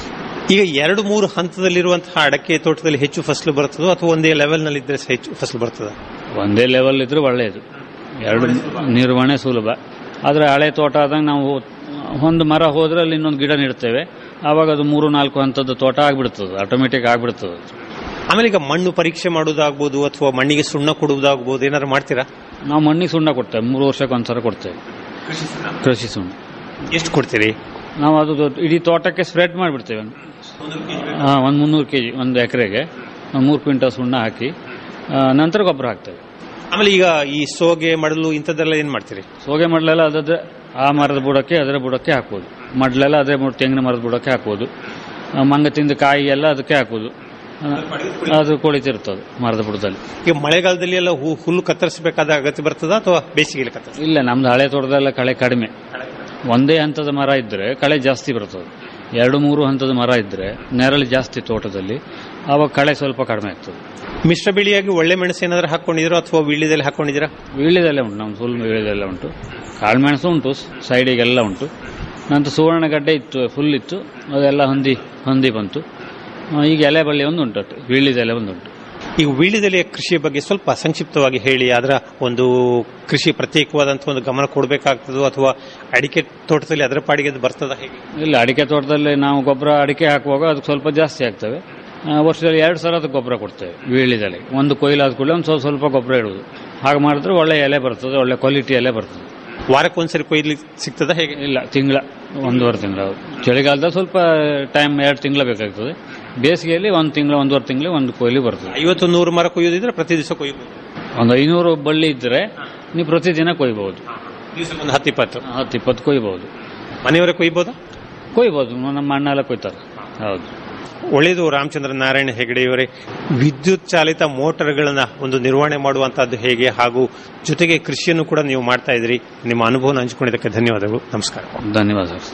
ಈಗ ಎರಡು ಮೂರು ಹಂತದಲ್ಲಿರುವಂತಹ ಅಡಕೆ ತೋಟದಲ್ಲಿ ಹೆಚ್ಚು ಫಸಲು ಬರ್ತದೋ ಅಥವಾ ಒಂದೇ ಲೆವೆಲ್ ನಲ್ಲಿ ಇದ್ರೆ ಹೆಚ್ಚು ಫಸಲು ಬರ್ತದ ಒಂದೇ ಲೆವೆಲ್ ಇದ್ರೆ ಒಳ್ಳೆಯದು ಎರಡು ನಿರ್ವಹಣೆ ಸುಲಭ ಆದರೆ ಹಳೆ ತೋಟ ಆದಾಗ ನಾವು ಒಂದು ಮರ ಹೋದ್ರೆ ಅಲ್ಲಿ ಇನ್ನೊಂದು ಗಿಡ ನೆಡ್ತೇವೆ ಆವಾಗ ಅದು ಮೂರು ನಾಲ್ಕು ಹಂತದ ತೋಟ ಆಗ್ಬಿಡ್ತದೆ ಆಟೋಮೆಟಿಕ್ ಆಗ್ಬಿಡ್ತದೆ ಆಮೇಲೆ ಈಗ ಮಣ್ಣು ಪರೀಕ್ಷೆ ಮಾಡುವುದಾಗ್ಬೋದು ಅಥವಾ ಮಣ್ಣಿಗೆ ಸುಣ್ಣ ಕೊಡುವುದಾಗ್ಬೋದು ಏನಾದ್ರು ಮಾಡ್ತೀರಾ ನಾವು ಮಣ್ಣಿಗೆ ಸುಣ್ಣ ಕೊಡ್ತೇವೆ ಮೂರು ವರ್ಷಕ್ಕೆ ಒಂದ್ಸಲ ಕೊಡ್ತೇವೆ ಕೃಷಿ ಸುಣ್ಣ ಎಷ್ಟು ಕೊಡ್ತೀರಿ ನಾವು ಅದು ದೊಡ್ಡ- ಇಡೀ ತೋಟಕ್ಕೆ ಸ್ಪ್ರೆಡ್ ಮಾಡಿಬಿಡ್ತೇವೆ ಹಾಂ ಒಂದು ಮುನ್ನೂರು ಕೆ ಜಿ ಒಂದು ಎಕರೆಗೆ ಒಂದು ಮೂರು ಕ್ವಿಂಟಲ್ ಸುಣ್ಣ ಹಾಕಿ ಆ, ನಂತರ ಗೊಬ್ಬರ ಹಾಕ್ತೇವೆ ಆಮೇಲೆ ಈಗ ಈ ಸೋಗೆ ಮಡಲು ಇಂಥದ್ದೆಲ್ಲ ಏನ್ ಮಾಡ್ತೀರಿ ಸೋಗೆ ಮಡ್ಲೆಲ್ಲ ಅದಾದ್ರೆ ಆ ಮರದ ಬುಡಕ್ಕೆ ಅದರ ಬುಡಕ್ಕೆ ಹಾಕ್ಬೋದು ಮಡ್ಲೆಲ್ಲ ಅದೇ ಬುಡ ತೆಂಗಿನ ಮರದ ಬುಡಕ್ಕೆ ಹಾಕ್ಬೋದು ಆ, ಮಂಗ ತಿಂದ ಕಾಯಿ ಎಲ್ಲ ಅದಕ್ಕೆ ಹಾಕ್ಬೋದು ಆ, ಅದು ಕುಳಿತಿರ್ತದೆ ಮರದ ಬುಡದಲ್ಲಿ ಈಗ ಮಳೆಗಾಲದಲ್ಲಿ ಎಲ್ಲ ಹು- ಹುಲ್ಲು ಕತ್ತರಿಸಬೇಕಾದ ಅಗತ್ಯ ಬರ್ತದ ಅಥವಾ ಬೇಸಿಗೆಯಲ್ಲಿ ಕತ್ತರಿಸ ಇಲ್ಲ ನಮ್ದು ಹಳೆ ತೋಟದಲ್ಲ ಕಳೆ ಕಡಿಮೆ ಒಂದೇ ಹಂತದ ಮರ ಇದ್ರೆ ಕಳೆ ಜಾಸ್ತಿ ಬರ್ತದೆ ಎರಡು ಮೂರು ಹಂತದ ಮರ ಇದ್ರೆ ನೆರಳು ಜಾಸ್ತಿ ತೋಟದಲ್ಲಿ ಆವಾಗ ಕಳೆ ಸ್ವಲ್ಪ ಕಡಿಮೆ ಆಗ್ತದೆ ಮಿಶ್ರ ಬೆಳೆಯಾಗಿ ಒಳ್ಳೆ ಮೆಣಸು ಏನಾದ್ರು ಹಾಕೊಂಡಿದ್ದೀರಾ ಅಥವಾ ವೀಳ್ಯದಲ್ಲಿ ಹಾಕೊಂಡಿದ್ದೀರಾ ವೀಳ್ಯದೆಲೆ ಉಂಟು ನಮ್ಮ ಫುಲ್ ವೀಳ್ಯದೆಲೆ ಉಂಟು ಕಾಳುಮೆಣಸು ಉಂಟು ಸೈಡಿಗೆಲ್ಲ ಉಂಟು ನಂತರ ಸುವರ್ಣಗಡ್ಡೆ ಇತ್ತು ಫುಲ್ ಇತ್ತು ಅದೆಲ್ಲ ಹೊಂದಿ ಹೊಂದಿ ಬಂತು ಆ, ಈಗ ಎಲೆ ಬಳ್ಳಿ ಒಂದು ಉಂಟು ಒಟ್ಟು ವೀಳ್ಯದೆಲೆ ಒಂದು ಉಂಟು ಈಗ ವೀಳ್ಯದೆಲೆಯ ಕೃಷಿಯ ಬಗ್ಗೆ ಸ್ವಲ್ಪ ಸಂಕ್ಷಿಪ್ತವಾಗಿ ಹೇಳಿ ಅದರ ಒಂದು ಕೃಷಿ ಪ್ರತ್ಯೇಕವಾದಂತಹ ಒಂದು ಗಮನ ಕೊಡಬೇಕಾಗ್ತದೋ ಅಥವಾ ಅಡಿಕೆ ತೋಟದಲ್ಲಿ ಅದರ ಪಾಡಿಗೆ ಅದು ಬರ್ತದ ಹೇಗೆ ಇಲ್ಲ ಅಡಿಕೆ ತೋಟದಲ್ಲಿ ನಾವು ಗೊಬ್ಬರ ಅಡಿಕೆ ಹಾಕುವಾಗ ಅದಕ್ಕೆ ಸ್ವಲ್ಪ ಜಾಸ್ತಿ ಆಗ್ತವೆ ಆ, ವರ್ಷದಲ್ಲಿ ಎರಡು ಸಲ ಅದಕ್ಕೆ ಗೊಬ್ಬರ ಕೊಡ್ತೇವೆ ವೀಳ್ಯದೆಲೆ ಒಂದು ಕೊಯ್ಲಾದ ಕೂಡಲೇ ಒಂದು ಸ್ವಲ್ಪ ಸ್ವಲ್ಪ ಗೊಬ್ಬರ ಇಡುವುದು ಹಾಗೆ ಮಾಡಿದ್ರೆ ಒಳ್ಳೆ ಎಲೆ ಬರ್ತದೆ ಒಳ್ಳೆ ಕ್ವಾಲಿಟಿ ಎಲೆ ಬರ್ತದೆ ವಾರಕ್ಕೊಂದ್ಸರಿ ಕೊಯ್ಲಿಕ್ಕೆ ಸಿಗ್ತದ ಹೇಗೆ ಇಲ್ಲ ತಿಂಗಳ ಒಂದೂವರೆ ತಿಂಗಳ ಚಳಿಗಾಲದಲ್ಲಿ ಸ್ವಲ್ಪ ಟೈಮ್ ಎರಡು ತಿಂಗಳ ಬೇಕಾಗ್ತದೆ ಬೇಸಿಗೆಯಲ್ಲಿ ಒಂದು ತಿಂಗಳ ಒಂದೂವರೆ ತಿಂಗಳು ಒಂದು ಕೊಯ್ಲಿ ಬರ್ತದೆ ಐವತ್ತು ನೂರು ಮರ ಕೊಯ್ಯೋದಿದ್ರೆ ಪ್ರತಿ ದಿವಸ ಕೊಯ್ಯಬಹುದು ಒಂದು ಐನೂರು ಬಳ್ಳಿ ಇದ್ದರೆ ನೀವು ಪ್ರತಿದಿನ ಕೊಯ್ಬಹುದು ದಿವಸಕ್ಕೆ ಒಂದು ಹತ್ತು ಇಪ್ಪತ್ತು ಹತ್ತು ಇಪ್ಪತ್ತು ಕೊಯ್ಬಹುದು ಮನೆಯವರೇ ಕೊಯ್ಬೋದಾ ಕೊಯ್ಬೋದು ನಮ್ಮ ಅಣ್ಣ ಎಲ್ಲ ಕೊಯ್ತಾರೆ ಹೌದು ಒಳ್ಳೆಯದು ರಾಮಚಂದ್ರ ನಾರಾಯಣ ಹೆಗಡೆಯವರೇ ವಿದ್ಯುತ್ ಚಾಲಿತ ಮೋಟಾರ್ಗಳನ್ನ ಒಂದು ನಿರ್ವಹಣೆ ಮಾಡುವಂತಹದ್ದು ಹೇಗೆ ಹಾಗೂ ಜೊತೆಗೆ ಕೃಷಿಯನ್ನು ಕೂಡ ನೀವು ಮಾಡ್ತಾ ಇದ್ರಿ ನಿಮ್ಮ ಅನುಭವನ ಹಂಚಿಕೊಂಡಿದ್ದಕ್ಕೆ ಧನ್ಯವಾದಗಳು ನಮಸ್ಕಾರ ಧನ್ಯವಾದ ಸರ್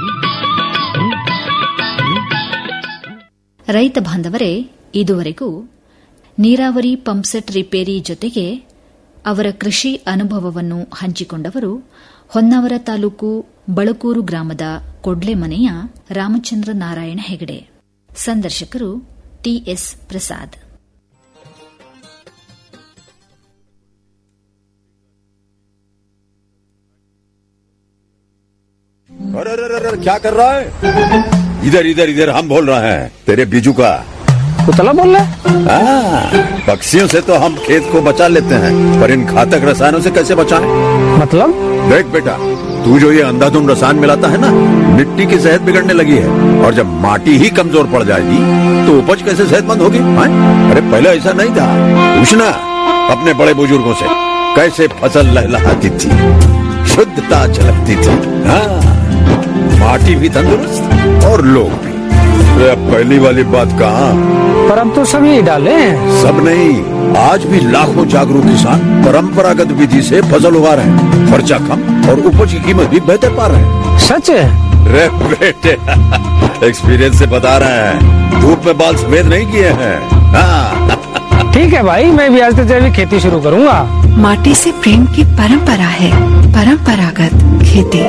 ರೈತ ಬಾಂಧವರೇ ಇದುವರೆಗೂ ನೀರಾವರಿ ಪಂಪ್ಸೆಟ್ ರಿಪೇರಿ ಜೊತೆಗೆ ಅವರ ಕೃಷಿ ಅನುಭವವನ್ನು ಹಂಚಿಕೊಂಡವರು ಹೊನ್ನಾವರ ತಾಲೂಕು ಬಳಕೂರು ಗ್ರಾಮದ ಕೊಡ್ಲೆಮನೆಯ ರಾಮಚಂದ್ರ ನಾರಾಯಣ ಹೆಗಡೆ ಸಂದರ್ಶಕರು ಟಿಎಸ್ ಪ್ರಸಾದ್ अरे अरे अरे अरे, क्या कर रहा है इधर इधर इधर हम बोल रहे हैं तेरे बीजू का उतला बोल रहा है हाँ, पक्षियों से तो हम खेत को बचा लेते हैं पर इन घातक रसायनों से कैसे बचाएं? मतलब देख बेटा तू जो ये अंधाधुंध रसायन मिलाता है ना मिट्टी की सेहत बिगड़ने लगी है और जब माटी ही कमजोर पड़ जाएगी तो उपज कैसे सेहतमंद होगी हाँ? अरे पहले ऐसा नहीं था पूछना अपने बड़े बुजुर्गों से कैसे फसल लहलहाती थी शुद्धता झलकती थी हाँ माटी भी तंदुरुस्त और लोग भी अरे अब पहली वाली बात कहाँ पर हम तो सभी डाले हैं सब नहीं आज भी लाखों जागरूक किसान परंपरागत विधि से फसल उगा रहे हैं खर्चा कम और उपज की कीमत भी बेहतर पा रहे हैं सच है रे बेटे एक्सपीरियंस से बता रहे हैं धूप में बाल सफेद नहीं किए हैं हाँ ठीक है भाई मैं भी आज से जैविक खेती शुरू करूंगा माटी से प्रेम की परंपरा है परंपरागत खेती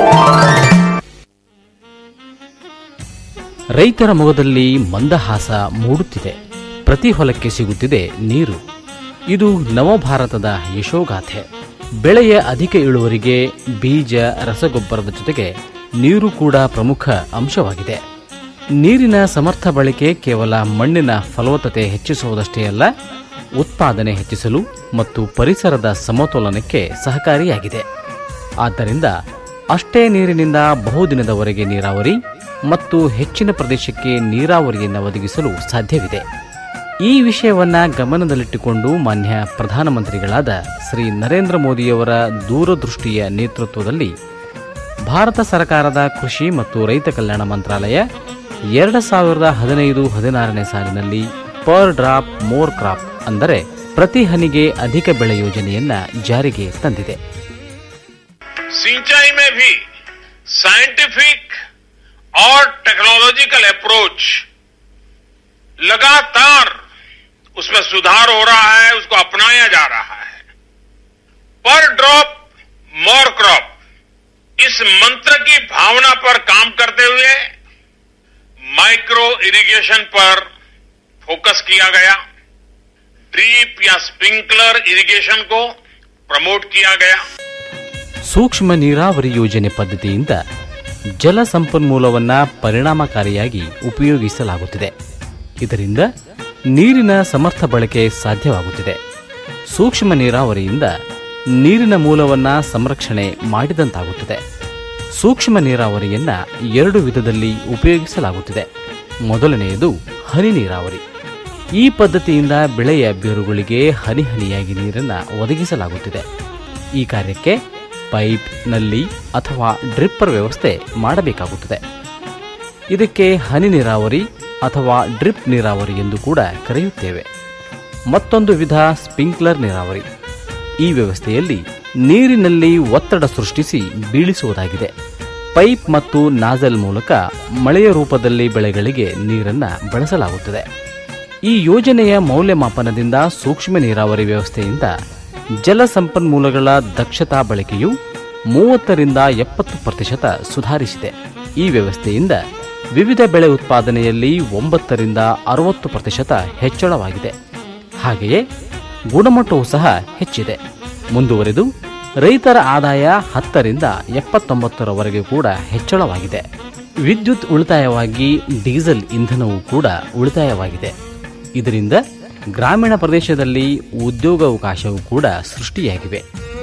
ರೈತರ ಮೊಗದಲ್ಲಿ ಮಂದಹಾಸ ಮೂಡುತ್ತಿದೆ ಪ್ರತಿ ಹೊಲಕ್ಕೆ ಸಿಗುತ್ತಿದೆ ನೀರು ಇದು ನವಭಾರತದ ಯಶೋಗಾಥೆ ಬೆಳೆಯ ಅಧಿಕ ಇಳುವರಿಗೆ ಬೀಜ ರಸಗೊಬ್ಬರದ ಜೊತೆಗೆ ನೀರು ಕೂಡ ಪ್ರಮುಖ ಅಂಶವಾಗಿದೆ ನೀರಿನ ಸಮರ್ಥ ಬಳಕೆ ಕೇವಲ ಮಣ್ಣಿನ ಫಲವತ್ತತೆ ಹೆಚ್ಚಿಸುವುದಷ್ಟೇ ಅಲ್ಲ ಉತ್ಪಾದನೆ ಹೆಚ್ಚಿಸಲು ಮತ್ತು ಪರಿಸರದ ಸಮತೋಲನಕ್ಕೆ ಸಹಕಾರಿಯಾಗಿದೆ ಆದ್ದರಿಂದ ಅಷ್ಟೇ ನೀರಿನಿಂದ ಬಹುದಿನದವರೆಗೆ ನೀರಾವರಿ ಮತ್ತು ಹೆಚ್ಚಿನ ಪ್ರದೇಶಕ್ಕೆ ನೀರಾವರಿಯನ್ನು ಒದಗಿಸಲು ಸಾಧ್ಯವಿದೆ ಈ ವಿಷಯವನ್ನ ಗಮನದಲ್ಲಿಟ್ಟುಕೊಂಡು ಮಾನ್ಯ ಪ್ರಧಾನಮಂತ್ರಿಗಳಾದ ಶ್ರೀ ನರೇಂದ್ರ ಮೋದಿಯವರ ದೂರದೃಷ್ಟಿಯ ನೇತೃತ್ವದಲ್ಲಿ ಭಾರತ ಸರ್ಕಾರದ ಕೃಷಿ ಮತ್ತು ರೈತ ಕಲ್ಯಾಣ ಮಂತ್ರಾಲಯ ಎರಡು ಸಾವಿರದ ಹದಿನೈದು ಹದಿನಾರನೇ ಸಾಲಿನಲ್ಲಿ ಪರ್ ಡ್ರಾಪ್ ಮೋರ್ ಕ್ರಾಪ್ ಅಂದರೆ ಪ್ರತಿ ಹನಿಗೆ ಅಧಿಕ ಬೆಳೆ ಯೋಜನೆಯನ್ನ ಜಾರಿಗೆ ತಂದಿದೆ सिंचाई में भी साइंटिफिक और टेक्नोलॉजिकल अप्रोच लगातार उसमें सुधार हो रहा है उसको अपनाया जा रहा है पर ड्रॉप मोर क्रॉप इस मंत्र की भावना पर काम करते हुए माइक्रो इरिगेशन पर फोकस किया गया ड्रीप या स्प्रिंकलर इरिगेशन को प्रमोट किया गया ಸೂಕ್ಷ್ಮ ನೀರಾವರಿ ಯೋಜನೆ ಪದ್ಧತಿಯಿಂದ ಜಲ ಸಂಪನ್ಮೂಲವನ್ನ ಪರಿಣಾಮಕಾರಿಯಾಗಿ ಉಪಯೋಗಿಸಲಾಗುತ್ತಿದೆ ಇದರಿಂದ ನೀರಿನ ಸಮರ್ಥ ಬಳಕೆ ಸಾಧ್ಯವಾಗುತ್ತಿದೆ ಸೂಕ್ಷ್ಮ ನೀರಾವರಿಯಿಂದ ನೀರಿನ ಮೂಲವನ್ನ ಸಂರಕ್ಷಣೆ ಮಾಡಿದಂತಾಗುತ್ತದೆ ಸೂಕ್ಷ್ಮ ನೀರಾವರಿಯನ್ನ ಎರಡು ವಿಧದಲ್ಲಿ ಉಪಯೋಗಿಸಲಾಗುತ್ತಿದೆ ಮೊದಲನೆಯದು ಹನಿ ನೀರಾವರಿ ಈ ಪದ್ಧತಿಯಿಂದ ಬೆಳೆಯ ಬೇರುಗಳಿಗೆ ಹನಿ ಹನಿಯಾಗಿ ನೀರನ್ನು ಒದಗಿಸಲಾಗುತ್ತಿದೆ ಈ ಕಾರ್ಯಕ್ಕೆ ಪೈಪ್ ನಲ್ಲಿ ಅಥವಾ ಡ್ರಿಪ್ಪರ್ ವ್ಯವಸ್ಥೆ ಮಾಡಬೇಕಾಗುತ್ತದೆ ಇದಕ್ಕೆ ಹನಿ ನೀರಾವರಿ ಅಥವಾ ಡ್ರಿಪ್ ನೀರಾವರಿ ಎಂದು ಕೂಡ ಕರೆಯುತ್ತೇವೆ ಮತ್ತೊಂದು ವಿಧ ಸ್ಪ್ರಿಂಕ್ಲರ್ ನೀರಾವರಿ ಈ ವ್ಯವಸ್ಥೆಯಲ್ಲಿ ನೀರಿನಲ್ಲಿ ಒತ್ತಡ ಸೃಷ್ಟಿಸಿ ಬೀಳಿಸುವುದಾಗಿದೆ ಪೈಪ್ ಮತ್ತು ನಾಜಲ್ ಮೂಲಕ ಮಳೆಯ ರೂಪದಲ್ಲಿ ಬೆಳೆಗಳಿಗೆ ನೀರನ್ನು ಬಳಸಲಾಗುತ್ತದೆ ಈ ಯೋಜನೆಯ ಮೌಲ್ಯಮಾಪನದಿಂದ ಸೂಕ್ಷ್ಮ ನೀರಾವರಿ ವ್ಯವಸ್ಥೆಯಿಂದ ಜಲ ಸಂಪನ್ಮೂಲಗಳ ದಕ್ಷತಾ ಬಳಕೆಯು ಮೂವತ್ತರಿಂದ ಎಪ್ಪತ್ತು ಪ್ರತಿಶತ ಸುಧಾರಿಸಿದೆ ಈ ವ್ಯವಸ್ಥೆಯಿಂದ ವಿವಿಧ ಬೆಳೆ ಉತ್ಪಾದನೆಯಲ್ಲಿ ಒಂಬತ್ತರಿಂದ ಅರವತ್ತು ಪ್ರತಿಶತ ಹೆಚ್ಚಳವಾಗಿದೆ ಹಾಗೆಯೇ ಗುಣಮಟ್ಟವೂ ಸಹ ಹೆಚ್ಚಿದೆ ಮುಂದುವರೆದು ರೈತರ ಆದಾಯ ಹತ್ತರಿಂದ ಎಪ್ಪತ್ತೊಂಬತ್ತರವರೆಗೆ ಕೂಡ ಹೆಚ್ಚಳವಾಗಿದೆ ವಿದ್ಯುತ್ ಉಳಿತಾಯವಾಗಿ ಡೀಸೆಲ್ ಇಂಧನವೂ ಕೂಡ ಉಳಿತಾಯವಾಗಿದೆ ಇದರಿಂದ ಗ್ರಾಮೀಣ ಪ್ರದೇಶದಲ್ಲಿ ಉದ್ಯೋಗಾವಕಾಶವೂ ಕೂಡ ಸೃಷ್ಟಿಯಾಗಿವೆ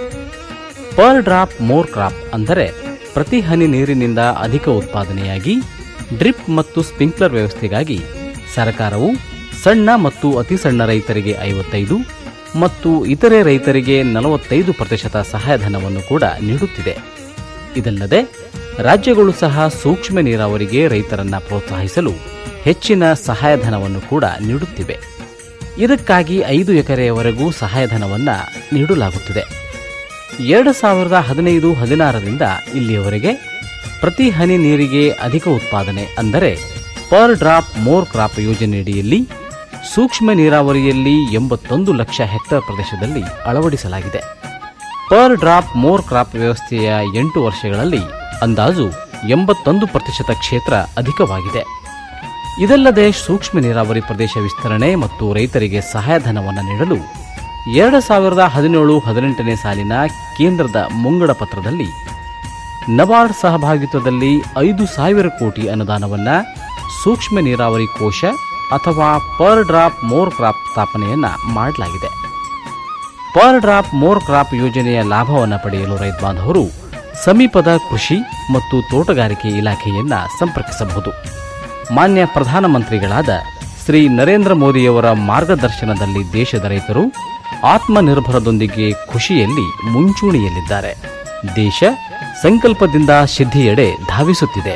ಪರ್ ಡ್ರಾಪ್ ಮೋರ್ ಕ್ರಾಪ್ ಅಂದರೆ ಪ್ರತಿ ಹನಿ ನೀರಿನಿಂದ ಅಧಿಕ ಉತ್ಪಾದನೆಯಾಗಿ ಡ್ರಿಪ್ ಮತ್ತು ಸ್ಪ್ರಿಂಕ್ಲರ್ ವ್ಯವಸ್ಥೆಗಾಗಿ ಸರ್ಕಾರವು ಸಣ್ಣ ಮತ್ತು ಅತಿ ಸಣ್ಣ ರೈತರಿಗೆ ಐವತ್ತೈದು ಮತ್ತು ಇತರೆ ರೈತರಿಗೆ ನಲವತ್ತೈದು ಪ್ರತಿಶತ ಸಹಾಯಧನವನ್ನು ಕೂಡ ನೀಡುತ್ತಿದೆ ಇದಲ್ಲದೆ ರಾಜ್ಯಗಳು ಸಹ ಸೂಕ್ಷ್ಮ ನೀರಾವರಿಗೆ ರೈತರನ್ನ ಪ್ರೋತ್ಸಾಹಿಸಲು ಹೆಚ್ಚಿನ ಸಹಾಯಧನವನ್ನು ಕೂಡ ನೀಡುತ್ತಿವೆ ಇದಕ್ಕಾಗಿ ಐದು ಎಕರೆಯವರೆಗೂ ಸಹಾಯಧನವನ್ನು ನೀಡಲಾಗುತ್ತಿದೆ ಎರಡು ಸಾವಿರದ ಹದಿನೈದು ಹದಿನಾರರಿಂದ ಇಲ್ಲಿಯವರೆಗೆ ಪ್ರತಿ ಹನಿ ನೀರಿಗೆ ಅಧಿಕ ಉತ್ಪಾದನೆ ಅಂದರೆ ಪರ್ ಡ್ರಾಪ್ ಮೋರ್ ಕ್ರಾಪ್ ಯೋಜನೆಯಡಿಯಲ್ಲಿ ಸೂಕ್ಷ್ಮ ನೀರಾವರಿಯಲ್ಲಿ ಎಂಬತ್ತೊಂದು ಲಕ್ಷ ಹೆಕ್ಟೇರ್ ಪ್ರದೇಶದಲ್ಲಿ ಅಳವಡಿಸಲಾಗಿದೆ ಪರ್ ಡ್ರಾಪ್ ಮೋರ್ ಕ್ರಾಪ್ ವ್ಯವಸ್ಥೆಯ ಎಂಟು ವರ್ಷಗಳಲ್ಲಿ ಅಂದಾಜು ಎಂಬತ್ತೊಂದು ಪ್ರತಿಶತ ಕ್ಷೇತ್ರ ಅಧಿಕವಾಗಿದೆ ಇದಲ್ಲದೆ ಸೂಕ್ಷ್ಮ ನೀರಾವರಿ ಪ್ರದೇಶ ವಿಸ್ತರಣೆ ಮತ್ತು ರೈತರಿಗೆ ಸಹಾಯಧನವನ್ನು ನೀಡಲು ಎರಡು ಸಾವಿರದ ಹದಿನೇಳು ಹದಿನೆಂಟನೇ ಸಾಲಿನ ಕೇಂದ್ರದ ಮುಂಗಡ ಪತ್ರದಲ್ಲಿ ನಬಾರ್ಡ್ ಸಹಭಾಗಿತ್ವದಲ್ಲಿ ಐದು ಸಾವಿರ ಕೋಟಿ ಅನುದಾನವನ್ನು ಸೂಕ್ಷ್ಮ ನೀರಾವರಿ ಕೋಶ ಅಥವಾ ಪರ್ ಡ್ರಾಪ್ ಮೋರ್ ಕ್ರಾಪ್ ಸ್ಥಾಪನೆಯನ್ನ ಮಾಡಲಾಗಿದೆ ಪರ್ ಡ್ರಾಪ್ ಮೋರ್ ಕ್ರಾಪ್ ಯೋಜನೆಯ ಲಾಭವನ್ನು ಪಡೆಯಲು ರೈತ ಬಾಂಧವರು ಸಮೀಪದ ಕೃಷಿ ಮತ್ತು ತೋಟಗಾರಿಕೆ ಇಲಾಖೆಯನ್ನ ಸಂಪರ್ಕಿಸಬಹುದು ಮಾನ್ಯ ಪ್ರಧಾನಮಂತ್ರಿಗಳಾದ ಶ್ರೀ ನರೇಂದ್ರ ಮೋದಿಯವರ ಮಾರ್ಗದರ್ಶನದಲ್ಲಿ ದೇಶದ ರೈತರು ಆತ್ಮನಿರ್ಭರದೊಂದಿಗೆ ಖುಷಿಯಲ್ಲಿ ಮುಂಚೂಣಿಯಲ್ಲಿದ್ದಾರೆ ದೇಶ ಸಂಕಲ್ಪದಿಂದ ಸಿದ್ಧಿಯೆಡೆ ಧಾವಿಸುತ್ತಿದೆ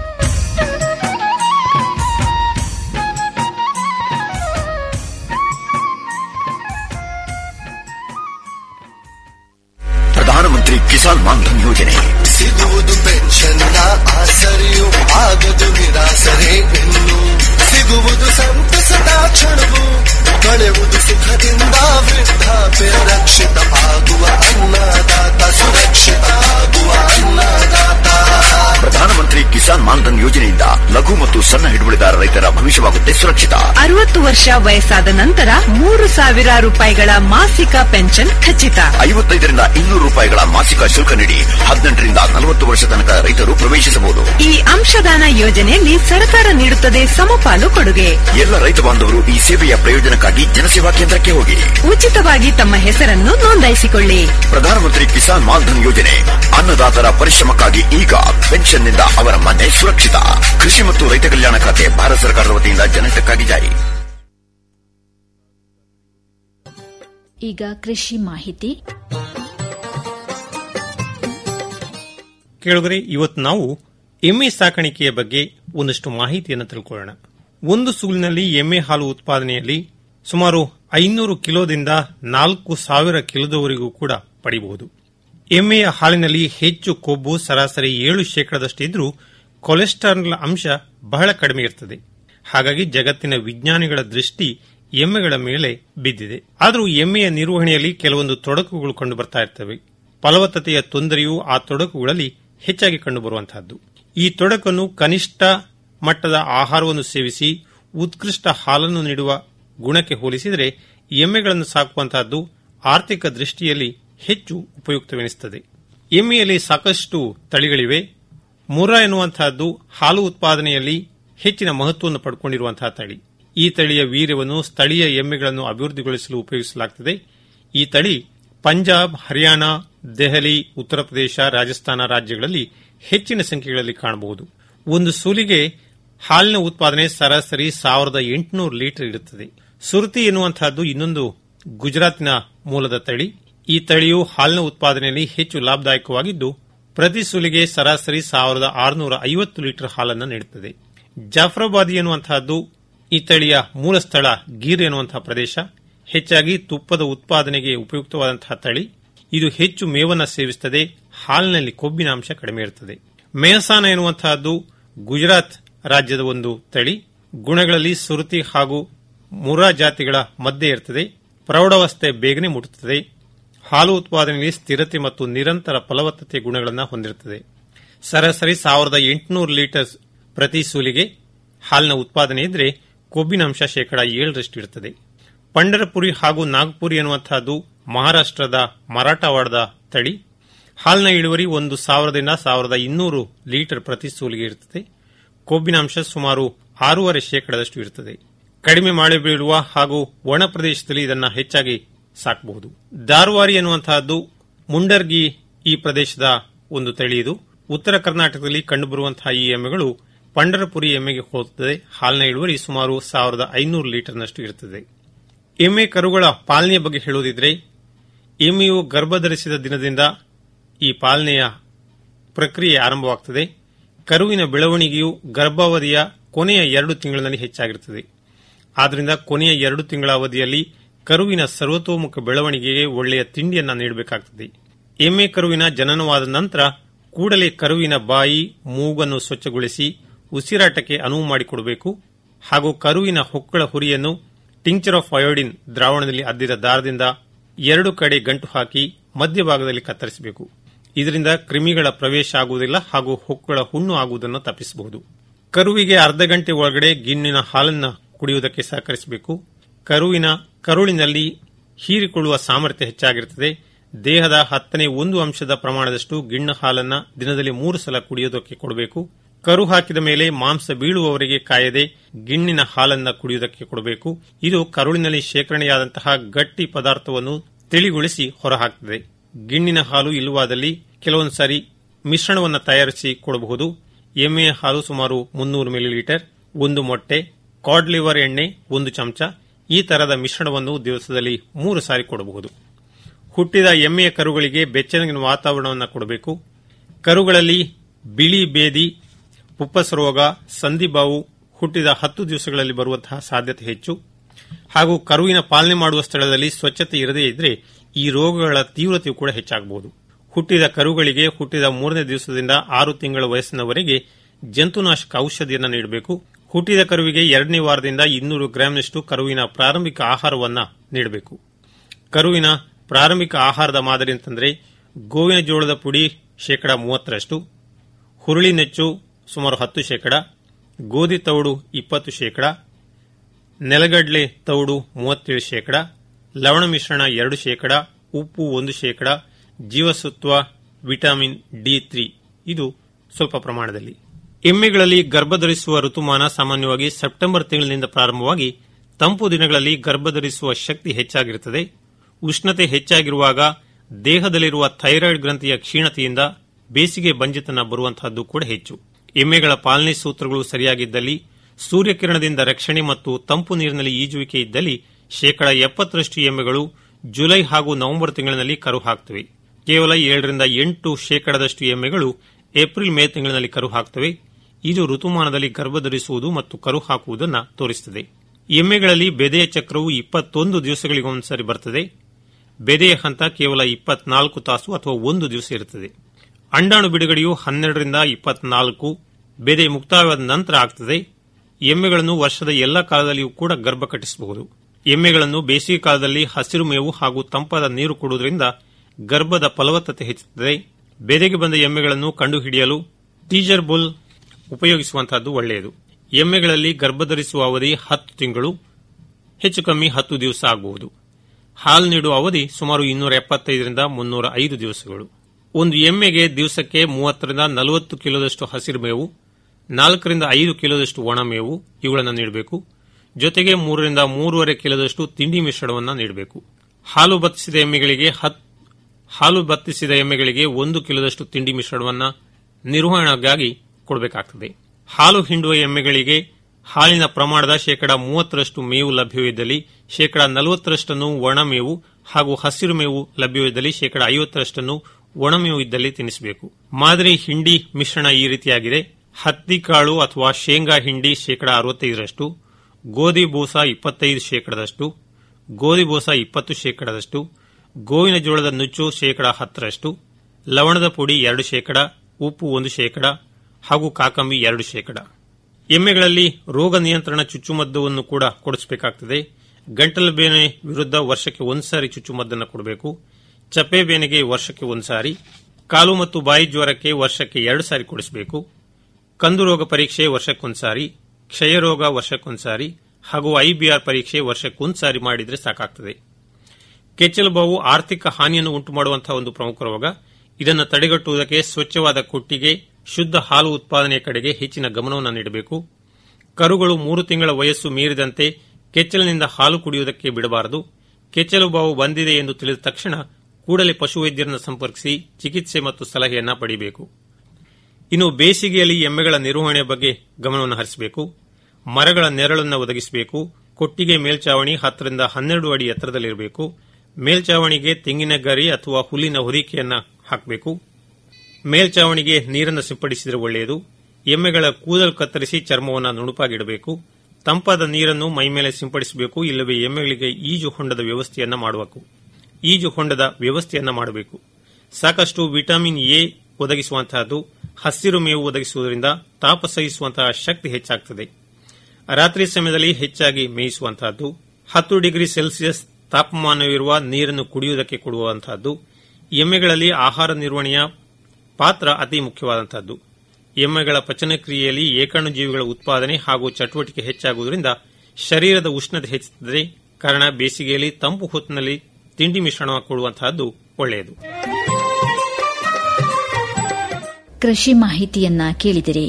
ಪ್ರಧಾನಮಂತ್ರಿ ಕಿಸಾನ್ ಮಾನ್ಧನ್ ಯೋಜನೆ ಸಿಗುವುದು ಪೆನ್ಷನ್ನ ಆಸರೆಯು ಆಗದು ನಿರಾಸರೆ ಇನ್ನು ಸಿಗುವುದು ಸಂತಸದ ಕ್ಷಣವು ಕಳೆಯುವುದು ಸುಖದಿಂದ ವೃದ್ಧಾಪ್ಯ ರಕ್ಷಿತ ಆಗುವ ಅನ್ನದಾತ ಸುರಕ್ಷಿತ ಆಗುವ ಅನ್ನದಾತ ಪ್ರಧಾನಮಂತ್ರಿ ಕಿಸಾನ್ ಮಾನ್ಧನ್ ಯೋಜನೆಯಿಂದ ಲಘು ಮತ್ತು ಸಣ್ಣ ಹಿಡುವಳಿದಾರ ರೈತರ ಭವಿಷ್ಯವಾಗುತ್ತೆ ಸುರಕ್ಷಿತ ಅರವತ್ತು ವರ್ಷ ವಯಸ್ಸಾದ ನಂತರ ಮೂರು ಸಾವಿರ ರೂಪಾಯಿಗಳ ಮಾಸಿಕ ಪೆನ್ಷನ್ ಖಚಿತ ಐವತ್ತೈದರಿಂದ ಇನ್ನೂರು ರೂಪಾಯಿಗಳ ಮಾಸಿಕ ಶುಲ್ಕ ನೀಡಿ ಹದಿನೆಂಟರಿಂದ ನಲವತ್ತು ವರ್ಷ ತನಕ ರೈತರು ಪ್ರವೇಶಿಸಬಹುದು ಈ ಅಂಶದಾನ ಯೋಜನೆಯಲ್ಲಿ ಸರ್ಕಾರ ನೀಡುತ್ತದೆ ಸಮಪಾಲು ಕೊಡುಗೆ ಎಲ್ಲ ರೈತ ಬಾಂಧವರು ಈ ಸೇವೆಯ ಪ್ರಯೋಜನಕ್ಕಾಗಿ ಜನಸೇವಾ ಕೇಂದ್ರಕ್ಕೆ ಹೋಗಿ ಉಚಿತವಾಗಿ ತಮ್ಮ ಹೆಸರನ್ನು ನೋಂದಾಯಿಸಿಕೊಳ್ಳಿ ಪ್ರಧಾನಮಂತ್ರಿ ಕಿಸಾನ್ ಮಾನ್ಧನ್ ಯೋಜನೆ ಅನ್ನದಾತರ ಪರಿಶ್ರಮಕ್ಕಾಗಿ ಈಗ ಪೆನ್ಷನ್ನಿಂದ ಅವರ ಮನೆ ಸುರಕ್ಷಿತ ಕೃಷಿ ಮತ್ತು ರೈತ ಕಲ್ಯಾಣ ಖಾತೆ ಭಾರತ ಸರ್ಕಾರದ ವತಿಯಿಂದ ಜನಹಿತಕ್ಕಾಗಿ ಜಾರಿ ಈಗ ಕೃಷಿ ಮಾಹಿತಿ ಕೇಳುಗರೆ ಇವತ್ತು ನಾವು ಎಮ್ಮೆ ಸಾಕಾಣಿಕೆಯ ಬಗ್ಗೆ ಒಂದಷ್ಟು ಮಾಹಿತಿಯನ್ನು ತಿಳ್ಕೊಳ್ಳೋಣ ಒಂದು ಸೂಲಿನಲ್ಲಿ ಎಮ್ಮೆ ಹಾಲು ಉತ್ಪಾದನೆಯಲ್ಲಿ ಸುಮಾರು ಐನೂರು ಕಿಲೋದಿಂದ ನಾಲ್ಕು ಸಾವಿರ ಕಿಲೋದವರೆಗೂ ಕೂಡ ಪಡೆಯಬಹುದು ಎಮ್ಮೆಯ ಹಾಲಿನಲ್ಲಿ ಹೆಚ್ಚು ಕೊಬ್ಬು ಸರಾಸರಿ ಏಳು ಶೇಕಡದಷ್ಟಿದ್ರೂ ಕೊಲೆಸ್ಟ್ರಾಲ್ ಅಂಶ ಬಹಳ ಕಡಿಮೆ ಇರ್ತದೆ ಹಾಗಾಗಿ ಜಗತ್ತಿನ ವಿಜ್ಞಾನಿಗಳ ದೃಷ್ಟಿ ಎಮ್ಮೆಗಳ ಮೇಲೆ ಬಿದ್ದಿದೆ ಆದರೂ ಎಮ್ಮೆಯ ನಿರ್ವಹಣೆಯಲ್ಲಿ ಕೆಲವೊಂದು ತೊಡಕುಗಳು ಕಂಡು ಬರ್ತಾ ಇರ್ತವೆ ಫಲವತ್ತತೆಯ ತೊಂದರೆಯು ಆ ತೊಡಕುಗಳಲ್ಲಿ ಹೆಚ್ಚಾಗಿ ಕಂಡುಬರುವಂತಹದ್ದು ಈ ತೊಡಕನ್ನು ಕನಿಷ್ಠ ಮಟ್ಟದ ಆಹಾರವನ್ನು ಸೇವಿಸಿ ಉತ್ಕೃಷ್ಟ ಹಾಲನ್ನು ನೀಡುವ ಗುಣಕ್ಕೆ ಹೋಲಿಸಿದರೆ ಎಮ್ಮೆಗಳನ್ನು ಸಾಕುವಂತಹದ್ದು ಆರ್ಥಿಕ ದೃಷ್ಟಿಯಲ್ಲಿ ಹೆಚ್ಚು ಉಪಯುಕ್ತವೆನಿಸುತ್ತದೆ ಎಮ್ಮೆಯಲ್ಲಿ ಸಾಕಷ್ಟು ತಳಿಗಳಿವೆ ಮುರ್ರಾ ಎನ್ನುವಂತಹದ್ದು ಹಾಲು ಉತ್ಪಾದನೆಯಲ್ಲಿ ಹೆಚ್ಚಿನ ಮಹತ್ವವನ್ನು ಪಡ್ಕೊಂಡಿರುವಂತಹ ತಳಿ ಈ ತಳಿಯ ವೀರ್ಯವನ್ನು ಸ್ಥಳೀಯ ಎಮ್ಮೆಗಳನ್ನು ಅಭಿವೃದ್ಧಿಗೊಳಿಸಲು ಉಪಯೋಗಿಸಲಾಗುತ್ತದೆ ಈ ತಳಿ ಪಂಜಾಬ್ ಹರಿಯಾಣ ದೆಹಲಿ ಉತ್ತರ ಪ್ರದೇಶ ರಾಜಸ್ಥಾನ ರಾಜ್ಯಗಳಲ್ಲಿ ಹೆಚ್ಚಿನ ಸಂಖ್ಯೆಗಳಲ್ಲಿ ಕಾಣಬಹುದು ಒಂದು ಸೂಲಿಗೆ ಹಾಲಿನ ಉತ್ಪಾದನೆ ಸರಾಸರಿ ಸಾವಿರದ ಎಂಟುನೂರು ಲೀಟರ್ ಇರುತ್ತದೆ ಸುರತಿ ಎನ್ನುವಂತಹದ್ದು ಇನ್ನೊಂದು ಗುಜರಾತಿನ ಮೂಲದ ತಳಿ ಈ ತಳಿಯು ಹಾಲಿನ ಉತ್ಪಾದನೆಯಲ್ಲಿ ಹೆಚ್ಚು ಲಾಭದಾಯಕವಾಗಿದ್ದು ಪ್ರತಿ ಸೂಲಿಗೆ ಸರಾಸರಿ ಸಾವಿರದ ಆರುನೂರ ಐವತ್ತು ಲೀಟರ್ ಹಾಲನ್ನು ನೀಡುತ್ತದೆ ಜಾಫ್ರಾಬಾದಿ ಎನ್ನುವಂತಹದ್ದು ಈ ತಳಿಯ ಮೂಲ ಸ್ಥಳ ಗೀರ್ ಎನ್ನುವಂತಹ ಪ್ರದೇಶ ಹೆಚ್ಚಾಗಿ ತುಪ್ಪದ ಉತ್ಪಾದನೆಗೆ ಉಪಯುಕ್ತವಾದಂತಹ ತಳಿ ಇದು ಹೆಚ್ಚು ಮೇವನ್ನ ಸೇವಿಸುತ್ತದೆ ಹಾಲಿನಲ್ಲಿ ಕೊಬ್ಬಿನ ಅಂಶ ಕಡಿಮೆ ಇರುತ್ತದೆ ಮೇಹಸಾನ ಎನ್ನುವಂತಹದ್ದು ಗುಜರಾತ್ ರಾಜ್ಯದ ಒಂದು ತಳಿ ಗುಣಗಳಲ್ಲಿ ಸುರುತಿ ಹಾಗೂ ಮುರಾ ಜಾತಿಗಳ ಮಧ್ಯೆ ಇರುತ್ತದೆ ಪ್ರೌಢಾವಸ್ಥೆ ಬೇಗನೆ ಮುಟ್ಟುತ್ತದೆ ಹಾಲು ಉತ್ಪಾದನೆಯಲ್ಲಿ ಸ್ಥಿರತೆ ಮತ್ತು ನಿರಂತರ ಫಲವತ್ತತೆ ಗುಣಗಳನ್ನು ಹೊಂದಿರುತ್ತದೆ ಸರಾಸರಿ ಸಾವಿರದ ಎಂಟುನೂರು ಲೀಟರ್ ಪ್ರತಿ ಸೂಲಿಗೆ ಹಾಲಿನ ಉತ್ಪಾದನೆ ಇದ್ರೆ ಕೊಬ್ಬಿನ ಅಂಶ ಶೇಕಡ ಏಳರಷ್ಟು ಇರುತ್ತದೆ ಪಂಡರಪುರಿ ಹಾಗೂ ನಾಗಪುರಿ ಎನ್ನುವಂತಹದ್ದು ಮಹಾರಾಷ್ಟದ ಮರಾಠವಾಡದ ತಳಿ ಹಾಲಿನ ಇಳುವರಿ ಒಂದು ಸಾವಿರದಿಂದ ಸಾವಿರದ ಇನ್ನೂರು ಲೀಟರ್ ಪ್ರತಿ ಸೂಲಿಗೆ ಇರುತ್ತದೆ ಕೊಬ್ಬಿನ ಅಂಶ ಸುಮಾರು ಆರೂವರೆ ಶೇಕಡದಷ್ಟು ಇರುತ್ತದೆ ಕಡಿಮೆ ಮಳೆ ಬೀಳುವ ಹಾಗೂ ಒಣ ಪ್ರದೇಶದಲ್ಲಿ ಇದನ್ನು ಹೆಚ್ಚಾಗಿ ಸಾಕಬಹುದು ದಾರ್ವಾರಿ ಎನ್ನುವಂತಹದ್ದು ಮುಂಡರ್ಗಿ ಈ ಪ್ರದೇಶದ ಒಂದು ತಳಿ ಇದು ಉತ್ತರ ಕರ್ನಾಟಕದಲ್ಲಿ ಕಂಡುಬರುವಂತಹ ಈ ಎಮ್ಮೆಗಳು ಪಂಡರಪುರಿ ಎಮ್ಮೆಗೆ ಹೋಲುತ್ತದೆ ಹಾಲಿನ ಇಳುವರಿ ಸುಮಾರು ಸಾವಿರದ ಐನೂರು ಲೀಟರ್ನಷ್ಟು ಇರುತ್ತದೆ ಎಮ್ಮೆ ಕರುಗಳ ಪಾಲನೆಯ ಬಗ್ಗೆ ಹೇಳುವುದಿದ್ರೆ ಎಮ್ಮೆಯು ಗರ್ಭಧರಿಸಿದ ದಿನದಿಂದ ಈ ಪಾಲನೆಯ ಪ್ರಕ್ರಿಯೆ ಆರಂಭವಾಗುತ್ತದೆ ಕರುವಿನ ಬೆಳವಣಿಗೆಯು ಗರ್ಭಾವಧಿಯ ಕೊನೆಯ ಎರಡು ತಿಂಗಳಿನಲ್ಲಿ ಹೆಚ್ಚಾಗಿರುತ್ತದೆ ಆದ್ದರಿಂದ ಕೊನೆಯ ಎರಡು ತಿಂಗಳ ಅವಧಿಯಲ್ಲಿ ಕರುವಿನ ಸರ್ವತೋಮುಖ ಬೆಳವಣಿಗೆಗೆ ಒಳ್ಳೆಯ ತಿಂಡಿಯನ್ನು ನೀಡಬೇಕಾಗುತ್ತದೆ ಎಮ್ಮೆ ಕರುವಿನ ಜನನವಾದ ನಂತರ ಕೂಡಲೇ ಕರುವಿನ ಬಾಯಿ ಮೂಗನ್ನು ಸ್ವಚ್ಛಗೊಳಿಸಿ ಉಸಿರಾಟಕ್ಕೆ ಅನುವು ಮಾಡಿಕೊಡಬೇಕು ಹಾಗೂ ಕರುವಿನ ಹೊಕ್ಕಳ ಹುರಿಯನ್ನು ಟಿಂಕ್ಚರ್ ಆಫ್ ಅಯೋಡಿನ್ ದ್ರಾವಣದಲ್ಲಿ ಅದ್ದಿದ ದಾರದಿಂದ ಎರಡು ಕಡೆ ಗಂಟು ಹಾಕಿ ಮಧ್ಯಭಾಗದಲ್ಲಿ ಕತ್ತರಿಸಬೇಕು ಇದರಿಂದ ಕ್ರಿಮಿಗಳ ಪ್ರವೇಶ ಆಗುವುದಿಲ್ಲ ಹಾಗೂ ಹೊಕ್ಕಳ ಹುಣ್ಣು ಆಗುವುದನ್ನು ತಪ್ಪಿಸಬಹುದು ಕರುವಿಗೆ ಅರ್ಧ ಗಂಟೆ ಒಳಗಡೆ ಗಿಣ್ಣಿನ ಹಾಲನ್ನು ಕುಡಿಯುವುದಕ್ಕೆ ಸಹಕರಿಸಬೇಕು ಕರುವಿನ ಕರುಳಿನಲ್ಲಿ ಹೀರಿಕೊಳ್ಳುವ ಸಾಮರ್ಥ್ಯ ಹೆಚ್ಚಾಗಿರುತ್ತದೆ ದೇಹದ ಹತ್ತನೇ ಒಂದು ಅಂಶದ ಪ್ರಮಾಣದಷ್ಟು ಗಿಣ್ಣ ಹಾಲನ್ನ ದಿನದಲ್ಲಿ ಮೂರು ಸಲ ಕುಡಿಯುವುದಕ್ಕೆ ಕೊಡಬೇಕು ಕರು ಹಾಕಿದ ಮೇಲೆ ಮಾಂಸ ಬೀಳುವವರೆಗೆ ಕಾಯದೆ ಗಿಣ್ಣಿನ ಹಾಲನ್ನ ಕುಡಿಯುವುದಕ್ಕೆ ಕೊಡಬೇಕು ಇದು ಕರುಳಿನಲ್ಲಿ ಶೇಖರಣೆಯಾದಂತಹ ಗಟ್ಟಿ ಪದಾರ್ಥವನ್ನು ತಿಳಿಗೊಳಿಸಿ ಹೊರಹಾಕುತ್ತದೆ ಗಿಣ್ಣಿನ ಹಾಲು ಇಲ್ಲವಾದಲ್ಲಿ ಕೆಲವೊಂದು ಸಾರಿ ಮಿಶ್ರಣವನ್ನು ತಯಾರಿಸಿ ಕೊಡಬಹುದು ಎಮ್ಮೆಯ ಹಾಲು ಸುಮಾರು ಮುನ್ನೂರು ಮಿಲಿಲೀಟರ್ ಒಂದು ಮೊಟ್ಟೆ ಕಾಡ್ ಲಿವರ್ ಎಣ್ಣೆ ಒಂದು ಚಮಚ ಈ ತರಹದ ಮಿಶ್ರಣವನ್ನು ದಿವಸದಲ್ಲಿ ಮೂರು ಸಾರಿ ಕೊಡಬಹುದು ಹುಟ್ಟಿದ ಎಮ್ಮೆಯ ಕರುಗಳಿಗೆ ಬೆಚ್ಚಗಿನ ವಾತಾವರಣವನ್ನು ಕೊಡಬೇಕು ಕರುಗಳಲ್ಲಿ ಬಿಳಿ ಬೇದಿ ಪುಪ್ಪಸ ರೋಗ ಸಂಧಿಬಾವು ಹುಟ್ಟಿದ ಹತ್ತು ದಿವಸಗಳಲ್ಲಿ ಬರುವಂತಹ ಸಾಧ್ಯತೆ ಹೆಚ್ಚು ಹಾಗೂ ಕರುವಿನ ಪಾಲನೆ ಮಾಡುವ ಸ್ಥಳದಲ್ಲಿ ಸ್ವಚ್ಛತೆ ಇರದೇ ಇದ್ರೆ ಈ ರೋಗಗಳ ತೀವ್ರತೆಯು ಕೂಡ ಹೆಚ್ಚಾಗಬಹುದು ಹುಟ್ಟಿದ ಕರುಗಳಿಗೆ ಹುಟ್ಟಿದ ಮೂರನೇ ದಿವಸದಿಂದ ಆರು ತಿಂಗಳ ವಯಸ್ಸಿನವರೆಗೆ ಜಂತುನಾಶಕ ಔಷಧಿಯನ್ನು ನೀಡಬೇಕು ಹುಟ್ಟಿದ ಕರುವಿಗೆ ಎರಡನೇ ವಾರದಿಂದ ಇನ್ನೂರು ಗ್ರಾಂನಷ್ಟು ಕರುವಿನ ಪ್ರಾರಂಭಿಕ ಆಹಾರವನ್ನ ನೀಡಬೇಕು ಕರುವಿನ ಪ್ರಾರಂಭಿಕ ಆಹಾರದ ಮಾದರಿ ಅಂತಂದ್ರೆ ಗೋವಿನ ಜೋಳದ ಪುಡಿ ಶೇಕಡ ಮೂವತ್ತರಷ್ಟು ಹುರುಳಿ ನೆಚ್ಚು ಸುಮಾರು ಹತ್ತು ಶೇಕಡ ಗೋಧಿ ತೌಡು ಇಪ್ಪತ್ತು ಶೇಕಡ ನೆಲಗಡ್ಲೆ ತೌಡು ಮೂವತ್ತೇಳು ಶೇಕಡ ಲವಣ ಮಿಶ್ರಣ ಎರಡು ಶೇಕಡ ಉಪ್ಪು ಒಂದು ಶೇಕಡ ಜೀವಸತ್ವ ವಿಟಮಿನ್ ಡಿ ತ್ರೀ ಇದು ಸ್ವಲ್ಪ ಪ್ರಮಾಣದಲ್ಲಿ ಎಮ್ಮೆಗಳಲ್ಲಿ ಗರ್ಭಧರಿಸುವ ಋತುಮಾನ ಸಾಮಾನ್ಯವಾಗಿ ಸೆಪ್ಟೆಂಬರ್ ತಿಂಗಳಿನಿಂದ ಪ್ರಾರಂಭವಾಗಿ ತಂಪು ದಿನಗಳಲ್ಲಿ ಗರ್ಭಧರಿಸುವ ಶಕ್ತಿ ಹೆಚ್ಚಾಗಿರುತ್ತದೆ ಉಷ್ಣತೆ ಹೆಚ್ಚಾಗಿರುವಾಗ ದೇಹದಲ್ಲಿರುವ ಥೈರಾಯ್ಡ್ ಗ್ರಂಥಿಯ ಕ್ಷೀಣತೆಯಿಂದ ಬೇಸಿಗೆ ಬಂಜಿತನ ಬರುವಂತಹದ್ದು ಕೂಡ ಹೆಚ್ಚು ಎಮ್ಮೆಗಳ ಪಾಲನೆ ಸೂತ್ರಗಳು ಸರಿಯಾಗಿದ್ದಲ್ಲಿ ಸೂರ್ಯಕಿರಣದಿಂದ ರಕ್ಷಣೆ ಮತ್ತು ತಂಪು ನೀರಿನಲ್ಲಿ ಈಜುವಿಕೆ ಇದ್ದಲ್ಲಿ ಶೇಕಡ ಎಪ್ಪತ್ತರಷ್ಟು ಎಮ್ಮೆಗಳು ಜುಲೈ ಹಾಗೂ ನವೆಂಬರ್ ತಿಂಗಳಿನಲ್ಲಿ ಕರು ಹಾಕ್ತವೆ ಕೇವಲ ಏಳರಿಂದ ಎಂಟು ಶೇಕಡದಷ್ಟು ಎಮ್ಮೆಗಳು ಏಪ್ರಿಲ್ ಮೇ ತಿಂಗಳಿನಲ್ಲಿ ಕರು ಹಾಕ್ತವೆ ಇದು ಋತುಮಾನದಲ್ಲಿ ಗರ್ಭಧರಿಸುವುದು ಮತ್ತು ಕರು ಹಾಕುವುದನ್ನು ತೋರಿಸುತ್ತದೆ ಎಮ್ಮೆಗಳಲ್ಲಿ ಬೆದೆಯ ಚಕ್ರವು ಇಪ್ಪತ್ತೊಂದು ದಿವಸಗಳಿಗೊಂದ್ಸರಿ ಬರುತ್ತದೆ ಬೆದೆಯ ಹಂತ ಕೇವಲ ಇಪ್ಪತ್ನಾಲ್ಕು ತಾಸು ಅಥವಾ ಒಂದು ದಿವಸ ಇರುತ್ತದೆ ಅಂಡಾಣು ಬಿಡುಗಡೆಯು ಹನ್ನೆರಡರಿಂದ ಇಪ್ಪತ್ನಾಲ್ಕು ಬೆದೆ ಮುಕ್ತಾಯವಾದ ನಂತರ ಆಗ್ತದೆ ಎಮ್ಮೆಗಳನ್ನು ವರ್ಷದ ಎಲ್ಲ ಕಾಲದಲ್ಲಿಯೂ ಕೂಡ ಗರ್ಭ ಕಟ್ಟಿಸಬಹುದು ಎಮ್ಮೆಗಳನ್ನು ಬೇಸಿಗೆ ಕಾಲದಲ್ಲಿ ಹಸಿರು ಮೇವು ಹಾಗೂ ತಂಪಾದ ನೀರು ಕೊಡುವುದರಿಂದ ಗರ್ಭದ ಫಲವತ್ತತೆ ಹೆಚ್ಚುತ್ತದೆ ಬೆದೆಗೆ ಬಂದ ಎಮ್ಮೆಗಳನ್ನು ಕಂಡುಹಿಡಿಯಲು ಟೀಜರ್ ಬುಲ್ ಉಪಯೋಗಿಸುವಂತಹದ್ದು ಒಳ್ಳೆಯದು ಎಮ್ಮೆಗಳಲ್ಲಿ ಗರ್ಭಧರಿಸುವ ಅವಧಿ ಹತ್ತು ತಿಂಗಳು ಹೆಚ್ಚು ಕಮ್ಮಿ ಹತ್ತು ದಿವಸ ಆಗಬಹುದು ಹಾಲು ನೀಡುವ ಅವಧಿ ಸುಮಾರು ಇನ್ನೂರ ಎಪ್ಪತ್ತೈದರಿಂದ ಮುನ್ನೂರ ಐದು ದಿವಸಗಳು ಒಂದು ಎಮ್ಮೆಗೆ ದಿವಸಕ್ಕೆ ಮೂವತ್ತರಿಂದ ನಲವತ್ತು ಕಿಲೋದಷ್ಟು ಹಸಿರು ಮೇವು ನಾಲ್ಕರಿಂದ ಐದು ಕಿಲೋದಷ್ಟು ಒಣ ಮೇವು ಇವುಗಳನ್ನು ನೀಡಬೇಕು ಜೊತೆಗೆ ಮೂರರಿಂದ ಮೂರುವರೆ ಕಿಲೋದಷ್ಟು ತಿಂಡಿ ಮಿಶ್ರಣವನ್ನು ನೀಡಬೇಕು ಹಾಲು ಬತ್ತಿಸಿದ ಎಮ್ಮೆಗಳಿಗೆ ಹಾಲು ಬತ್ತಿಸಿದ ಎಮ್ಮೆಗಳಿಗೆ ಒಂದು ಕಿಲೋದಷ್ಟು ತಿಂಡಿ ಮಿಶ್ರಣವನ್ನು ನಿರ್ವಹಣೆಗಾಗಿ ಕೊಡಬೇಕಾಗುತ್ತದೆ ಹಾಲು ಹಿಂಡುವ ಎಮ್ಮೆಗಳಿಗೆ ಹಾಲಿನ ಪ್ರಮಾಣದ ಶೇಕಡ ಮೂವತ್ತರಷ್ಟು ಮೇವು ಲಭ್ಯವಿದ್ದಲ್ಲಿ ಶೇಕಡ ನಲವತ್ತರಷ್ಟನ್ನು ಒಣಮೇವು ಹಾಗೂ ಹಸಿರು ಮೇವು ಲಭ್ಯವಿದ್ದಲ್ಲಿ ಶೇಕಡ ಐವತ್ತರಷ್ಟನ್ನು ಒಣಮೇವು ಇದ್ದಲ್ಲಿ ತಿನ್ನಿಸಬೇಕು ಮಾದರಿ ಹಿಂಡಿ ಮಿಶ್ರಣ ಈ ರೀತಿಯಾಗಿದೆ ಹತ್ತಿ ಕಾಳು ಅಥವಾ ಶೇಂಗಾ ಹಿಂಡಿ ಶೇಕಡ ಅರವತ್ತೈದರಷ್ಟು ಗೋಧಿ ಬೂಸ ಇಪ್ಪತ್ತೈದು ಶೇಕಡದಷ್ಟು ಗೋಧಿ ಬೂಸ ಇಪ್ಪತ್ತು ಶೇಕಡದಷ್ಟು ಗೋವಿನ ಜೋಳದ ನುಚ್ಚು ಶೇಕಡ ಹತ್ತರಷ್ಟು ಲವಣದ ಪುಡಿ ಎರಡು ಶೇಕಡ ಉಪ್ಪು ಒಂದು ಶೇಕಡ ಹಾಗೂ ಕಾಕಂಬಿ ಎರಡು ಶೇಕಡ ಎಮ್ಮೆಗಳಲ್ಲಿ ರೋಗ ನಿಯಂತ್ರಣ ಚುಚ್ಚುಮದ್ದುವನ್ನು ಕೂಡ ಕೊಡಿಸಬೇಕಾಗುತ್ತದೆ ಗಂಟಲು ಬೇನೆ ವಿರುದ್ಧ ವರ್ಷಕ್ಕೆ ಒಂದು ಸಾರಿ ಚುಚ್ಚುಮದ್ದನ್ನು ಕೊಡಬೇಕು ಚಪ್ಪೆ ಬೇನೆಗೆ ವರ್ಷಕ್ಕೆ ಒಂದು ಸಾರಿ ಕಾಲು ಮತ್ತು ಬಾಯಿ ಜ್ವರಕ್ಕೆ ವರ್ಷಕ್ಕೆ ಎರಡು ಸಾರಿ ಕೊಡಿಸಬೇಕು ಕಂದು ರೋಗ ಪರೀಕ್ಷೆ ವರ್ಷಕ್ಕೊಂದು ಸಾರಿ ಕ್ಷಯರೋಗ ವರ್ಷಕ್ಕೊಂದು ಸಾರಿ ಹಾಗೂ ಐಬಿಆರ್ ಪರೀಕ್ಷೆ ವರ್ಷಕ್ಕೊಂದು ಸಾರಿ ಮಾಡಿದರೆ ಸಾಕಾಗ್ತದೆ ಕೆಚ್ಚಲು ಬಾವು ಆರ್ಥಿಕ ಹಾನಿಯನ್ನು ಉಂಟು ಮಾಡುವಂತಹ ಒಂದು ಪ್ರಮುಖ ರೋಗ ಇದನ್ನು ತಡೆಗಟ್ಟುವುದಕ್ಕೆ ಸ್ವಚ್ಛವಾದ ಕೊಟ್ಟಿಗೆ ಶುದ್ಧ ಹಾಲು ಉತ್ಪಾದನೆಯ ಕಡೆಗೆ ಹೆಚ್ಚಿನ ಗಮನವನ್ನು ನೀಡಬೇಕು ಕರುಗಳು ಮೂರು ತಿಂಗಳ ವಯಸ್ಸು ಮೀರಿದಂತೆ ಕೆಚ್ಚಲಿನಿಂದ ಹಾಲು ಕುಡಿಯುವುದಕ್ಕೆ ಬಿಡಬಾರದು ಕೆಚ್ಚಲು ಬಾವು ಬಂದಿದೆ ಎಂದು ತಿಳಿದ ತಕ್ಷಣ ಕೂಡಲೇ ಪಶುವೈದ್ಯರನ್ನು ಸಂಪರ್ಕಿಸಿ ಚಿಕಿತ್ಸೆ ಮತ್ತು ಸಲಹೆಯನ್ನ ಪಡೆಯಬೇಕು ಇನ್ನು ಬೇಸಿಗೆಯಲ್ಲಿ ಎಮ್ಮೆಗಳ ನಿರ್ವಹಣೆಯ ಬಗ್ಗೆ ಗಮನವನ್ನು ಹರಿಸಬೇಕು ಮರಗಳ ನೆರಳನ್ನು ಒದಗಿಸಬೇಕು ಕೊಟ್ಟಿಗೆ ಮೇಲ್ಚಾವಣಿ ಹತ್ತರಿಂದ ಹನ್ನೆರಡು ಅಡಿ ಎತ್ತರದಲ್ಲಿರಬೇಕು ಮೇಲ್ಚಾವಣಿಗೆ ತೆಂಗಿನ ಗರಿ ಅಥವಾ ಹುಲ್ಲಿನ ಹೊದಿಕೆಯನ್ನ ಹಾಕಬೇಕು ಮೇಲ್ಚಾವಣಿಗೆ ನೀರನ್ನು ಸಿಂಪಡಿಸಿದರೆ ಒಳ್ಳೆಯದು ಎಮ್ಮೆಗಳ ಕೂದಲು ಕತ್ತರಿಸಿ ಚರ್ಮವನ್ನು ನುಣುಪಾಗಿಡಬೇಕು ತಂಪಾದ ನೀರನ್ನು ಮೈಮೇಲೆ ಸಿಂಪಡಿಸಬೇಕು ಇಲ್ಲವೇ ಎಮ್ಮೆಗಳಿಗೆ ಈಜು ಹೊಂಡದ ವ್ಯವಸ್ಥೆಯನ್ನ ಮಾಡಬೇಕು ಈಜು ಹೊಂಡದ ವ್ಯವಸ್ಥೆಯನ್ನ ಮಾಡಬೇಕು ಸಾಕಷ್ಟು ವಿಟಮಿನ್ ಎ ಒದಗಿಸುವಂತಹದ್ದು ಹಸಿರು ಮೇವು ಒದಗಿಸುವುದರಿಂದ ತಾಪ ಸಹಿಸುವಂತಹ ಶಕ್ತಿ ಹೆಚ್ಚಾಗುತ್ತದೆ ರಾತ್ರಿ ಸಮಯದಲ್ಲಿ ಹೆಚ್ಚಾಗಿ ಮೇಯಿಸುವಂತಹದ್ದು ಹತ್ತು ಡಿಗ್ರಿ ಸೆಲ್ಸಿಯಸ್ ತಾಪಮಾನವಿರುವ ನೀರನ್ನು ಕುಡಿಯುವುದಕ್ಕೆ ಕೊಡುವಂತಹದ್ದು ಎಮ್ಮೆಗಳಲ್ಲಿ ಆಹಾರ ನಿರ್ವಹಣೆಯ ಪಾತ್ರ ಅತಿ ಮುಖ್ಯವಾದಂತಹದ್ದು ಎಮ್ಮೆಗಳ ಪಚನಕ್ರಿಯೆಯಲ್ಲಿ ಏಕಾಣುಜೀವಿಗಳ ಉತ್ಪಾದನೆ ಹಾಗೂ ಚಟುವಟಿಕೆ ಹೆಚ್ಚಾಗುವುದರಿಂದ ಶರೀರದ ಉಷ್ಣತೆ ಹೆಚ್ಚುತ್ತದೆ ಕಾರಣ ಬೇಸಿಗೆಯಲ್ಲಿ ತಂಪು ಹೊತ್ತಿನಲ್ಲಿ ತಿಂಡಿ ಮಿಶ್ರಣ ಕೊಡುವಂತಹದ್ದು ಒಳ್ಳೆಯದು ಕೃಷಿ ಮಾಹಿತಿಯನ್ನ ಕೇಳಿದಿರಿ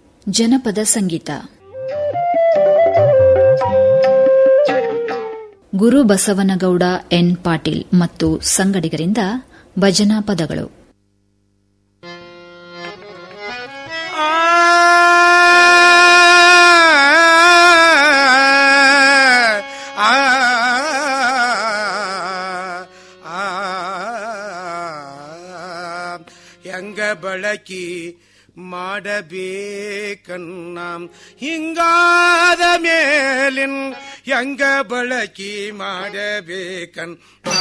ಜನಪದ ಸಂಗೀತ ಗುರು ಬಸವನಗೌಡ ಎನ್ ಪಾಟೀಲ್ ಮತ್ತು ಸಂಗಡಿಗರಿಂದ ಭಜನಾ ಪದಗಳು ಹೆಂಗ ಬಳಕೆ ಮಾಡಬೇಕನ್ನ ಹಿಂಗಾದ ಮೇಲಿನ್ ಹೆಂಗ ಬಳಕೆ ಮಾಡಬೇಕನ್ನ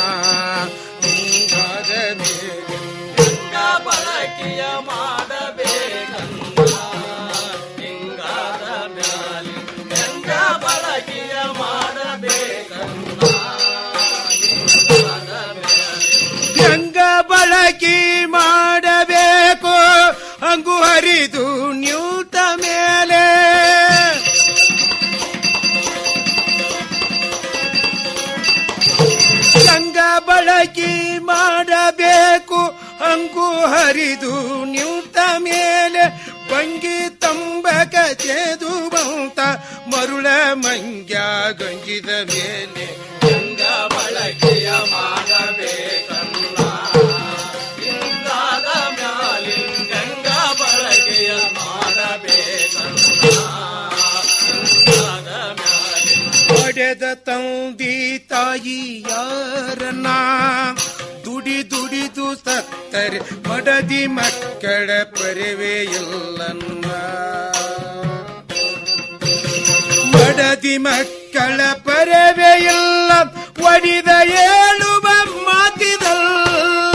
ಹಿಂಗಾದ ಮೇಲಿನ್ ಹೆಂಗ ಬಳಕೆಯ ಮಾಡಬೇಕನ್ನ ಹಿಂಗಾದ ಮ್ಯಾಲಿನ್ ಹೆಂಗ ಬಳಕೆಯ ಮಾಡಬೇಕನ್ನ ಹೆಂಗ ಬಳಕೆ ಮಾಡಬೇಕು ಹಂಗು ಹರಿದು ನಿಂತ ಮೇಲೆ ಹೆಂಗ ಬಳಕೆ ಮಾಡಬೇಕು ಹಂಗು ಹರಿದು ನಿಂತ ಮೇಲೆ ಬಂಗಿ ತಂಬಕ ಚೇದು ಬಂತ ಮರುಳ ಮಂಗ್ಯ ಗಂಜಿದ ಮೇಲೆ ಹೆಂಗ ಬಳಕೆಯ ಮಾಡಬೇಕಲ್ಲ ಹಿಂಗಾದ ಮ್ಯಾಲಿನ್ ಗಂಗ ಬಳಕೆಯ ಮಾಡಬೇಕಲ್ಲ ಹಿಂಗಾದ ಮ್ಯಾಲಿನ್ ಹೊಡೆದ ತಂದಿ ತಾಯಿ ಯಾರನ್ನ ದುಡಿ ದುಡಿದು ಸತ್ತರೆ ಮಡದಿ ಮಕ್ಕಳ ಪರಿವೆ ಇಲ್ಲನ್ನ ಮಡದಿ ಮಕ್ಕಳ ಪರವೇ ಇಲ್ಲ ಒಡಿದ ಏಳುವ ಮಾತಿದಲ್ಲ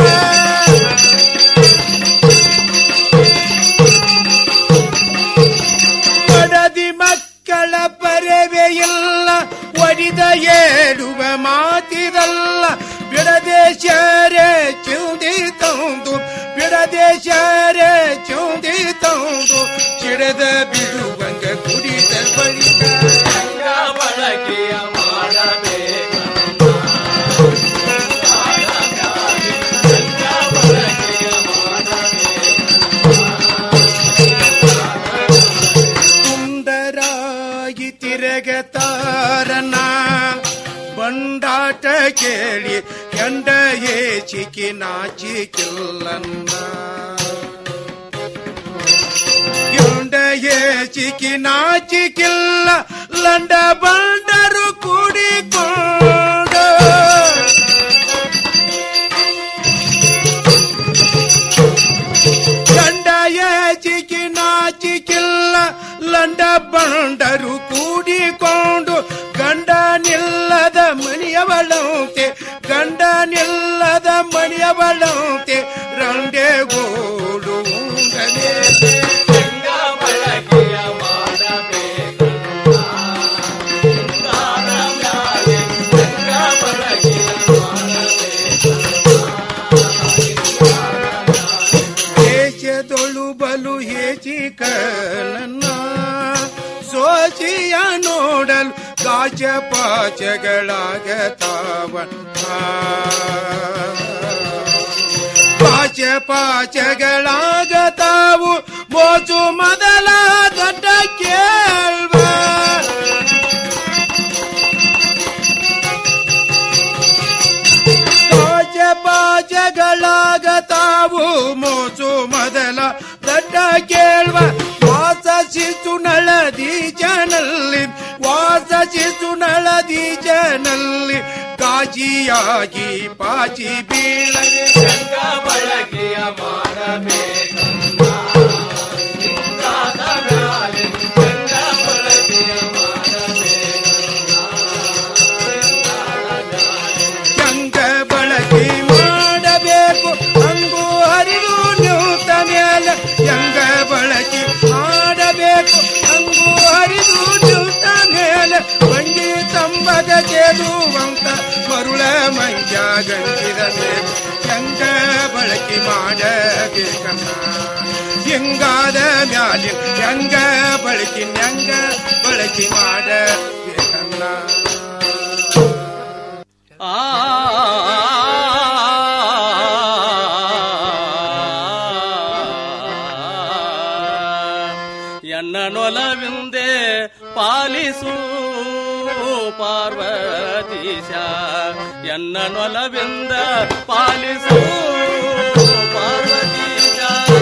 ಮಡದಿ ಮಕ್ಕಳ ಪರವೇ ಇಲ್ಲ ಒಡಿದ ಏಳುವ ಮಾತಿದಲ್ಲ ಬಿಡದೆ ಶಾರೆ ಚೌದಿ ತಂದು ಬಿಡದೆ ಶಾರೆ ಚೌದಿ ತಂದು ಚಿಡದ ಬಿಡುವಂಗ ಕುಡಿದ ಬಳಿಕ ಬಳಕೆಯ ಸುಂದರಾಗಿ ತಿರಗತಾರನ ಬಂಡಾಟ ಕೇಳಿ ಎಂಡ ಏಚಿಕಿ ನಾಚಿಕಿಲ್ಲನ್ನ ಎಂಡ ಏಚಿಕಿ ನಾಚಿಕಿಲ್ಲ ಲಂಡ ಬಂಡರು ಕೂಡಿಕೊಂಡು ಗಂಡ ಏಚಿಕಿ ನಾಚಿಕಿಲ್ಲ ಲಂಡ ಬಂಡರು ಕೂಡಿಕೊಂಡು ಗಂಡ ನಿಲ್ಲದ ಮಣಿಯವಳಂತೆ ಗಂಡ ನಿಲ್ಲದ ಮಣಿಯವಳಂತೆ ರಂಡೆ ಗೋಡು ಉಂಡನೆ ದೇಶದೊಳು ಬಲು ಹೇಚಿಕನನ್ನ ಸೋಚಿಯ ನೋಡಲು ಗಾಜ ಪಾಚಗಳಾಗತಾವ ಪಾಚ ಪಾಚಗಳಾಗತಾವು ಮೋಚು ಮೊದಲ ದೊಡ್ಡ ಕೇಳ್ವ ಪಾಚ ಪಾಚಗಳಾಗತಾವು ಮೋಚು ಮೊದಲ ದಡ್ಡ ಕೇಳ್ವ ವಾಸ ಶಿಶು ನಳದಿ ಜನಲ್ಲಿ ವಾಸ ಶಿಶು ನಳದಿ ಜನಲ್ಲಿ ಕಾಜಿಯಾಗಿ ಪಾಚಿ ಬೀಳದೆ ಬಳಕೆಯ ಹೆಂಗ ಬಳಕೆ ಮಾಡಬೇಕು ಹಂಗು ಹರಿದು ನಿಂತ ಮೇಲೆ ಹೆಂಗ ಬಳಕೆ ಮಾಡಬೇಕು ಹಂಗು ಹರಿದು ನಿಂತ ಮೇಲೆ ಬಂಗಿ ತಂಬಗ ಚೇದುವಂತ ಮರುಳ ಮಂಜ ಗಂಜಿದ ಮೇಲೆ ಹೆಂಗ ಬಳಕೆ ಮಾಡಬೇಕನ್ನ ಹಿಂಗಾದ ಮ್ಯಾಲಿನ ಹೆಂಗ ಬಳಕೆ ಹೆಂಗ ಬಳಕೆ ಮಾಡಬೇಕನ್ನ ಎನ್ನ ನೊಲವಿಂದೆ ಪಾಲಿಸು ಪಾರ್ವತೀಶ ಎನ್ನ ನೊಲವಿಂದ ಪಾಲಿಸು ಪಾರ್ವತೀಶ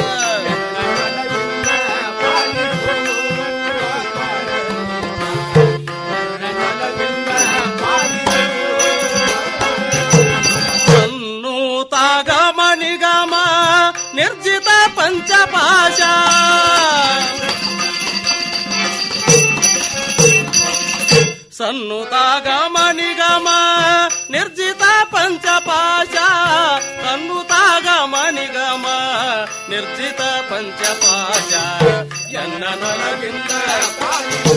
ತಾಗಮ ನಿಗಮ ನಿರ್ಜಿತ ಪಂಚಪಾಶ ಸನ್ನುತಾಗಮ ನಿಗಮ ನಿರ್ಜಿತ ಪಂಚಪಾಶ ಸನ್ನುತಾಗಮ ನಿಗಮ ನಿರ್ಜಿತ ಪಂಚಪಾಶ ಎನ್ನ ನೊಲಗಿಂದ ಪಾಲಿಸು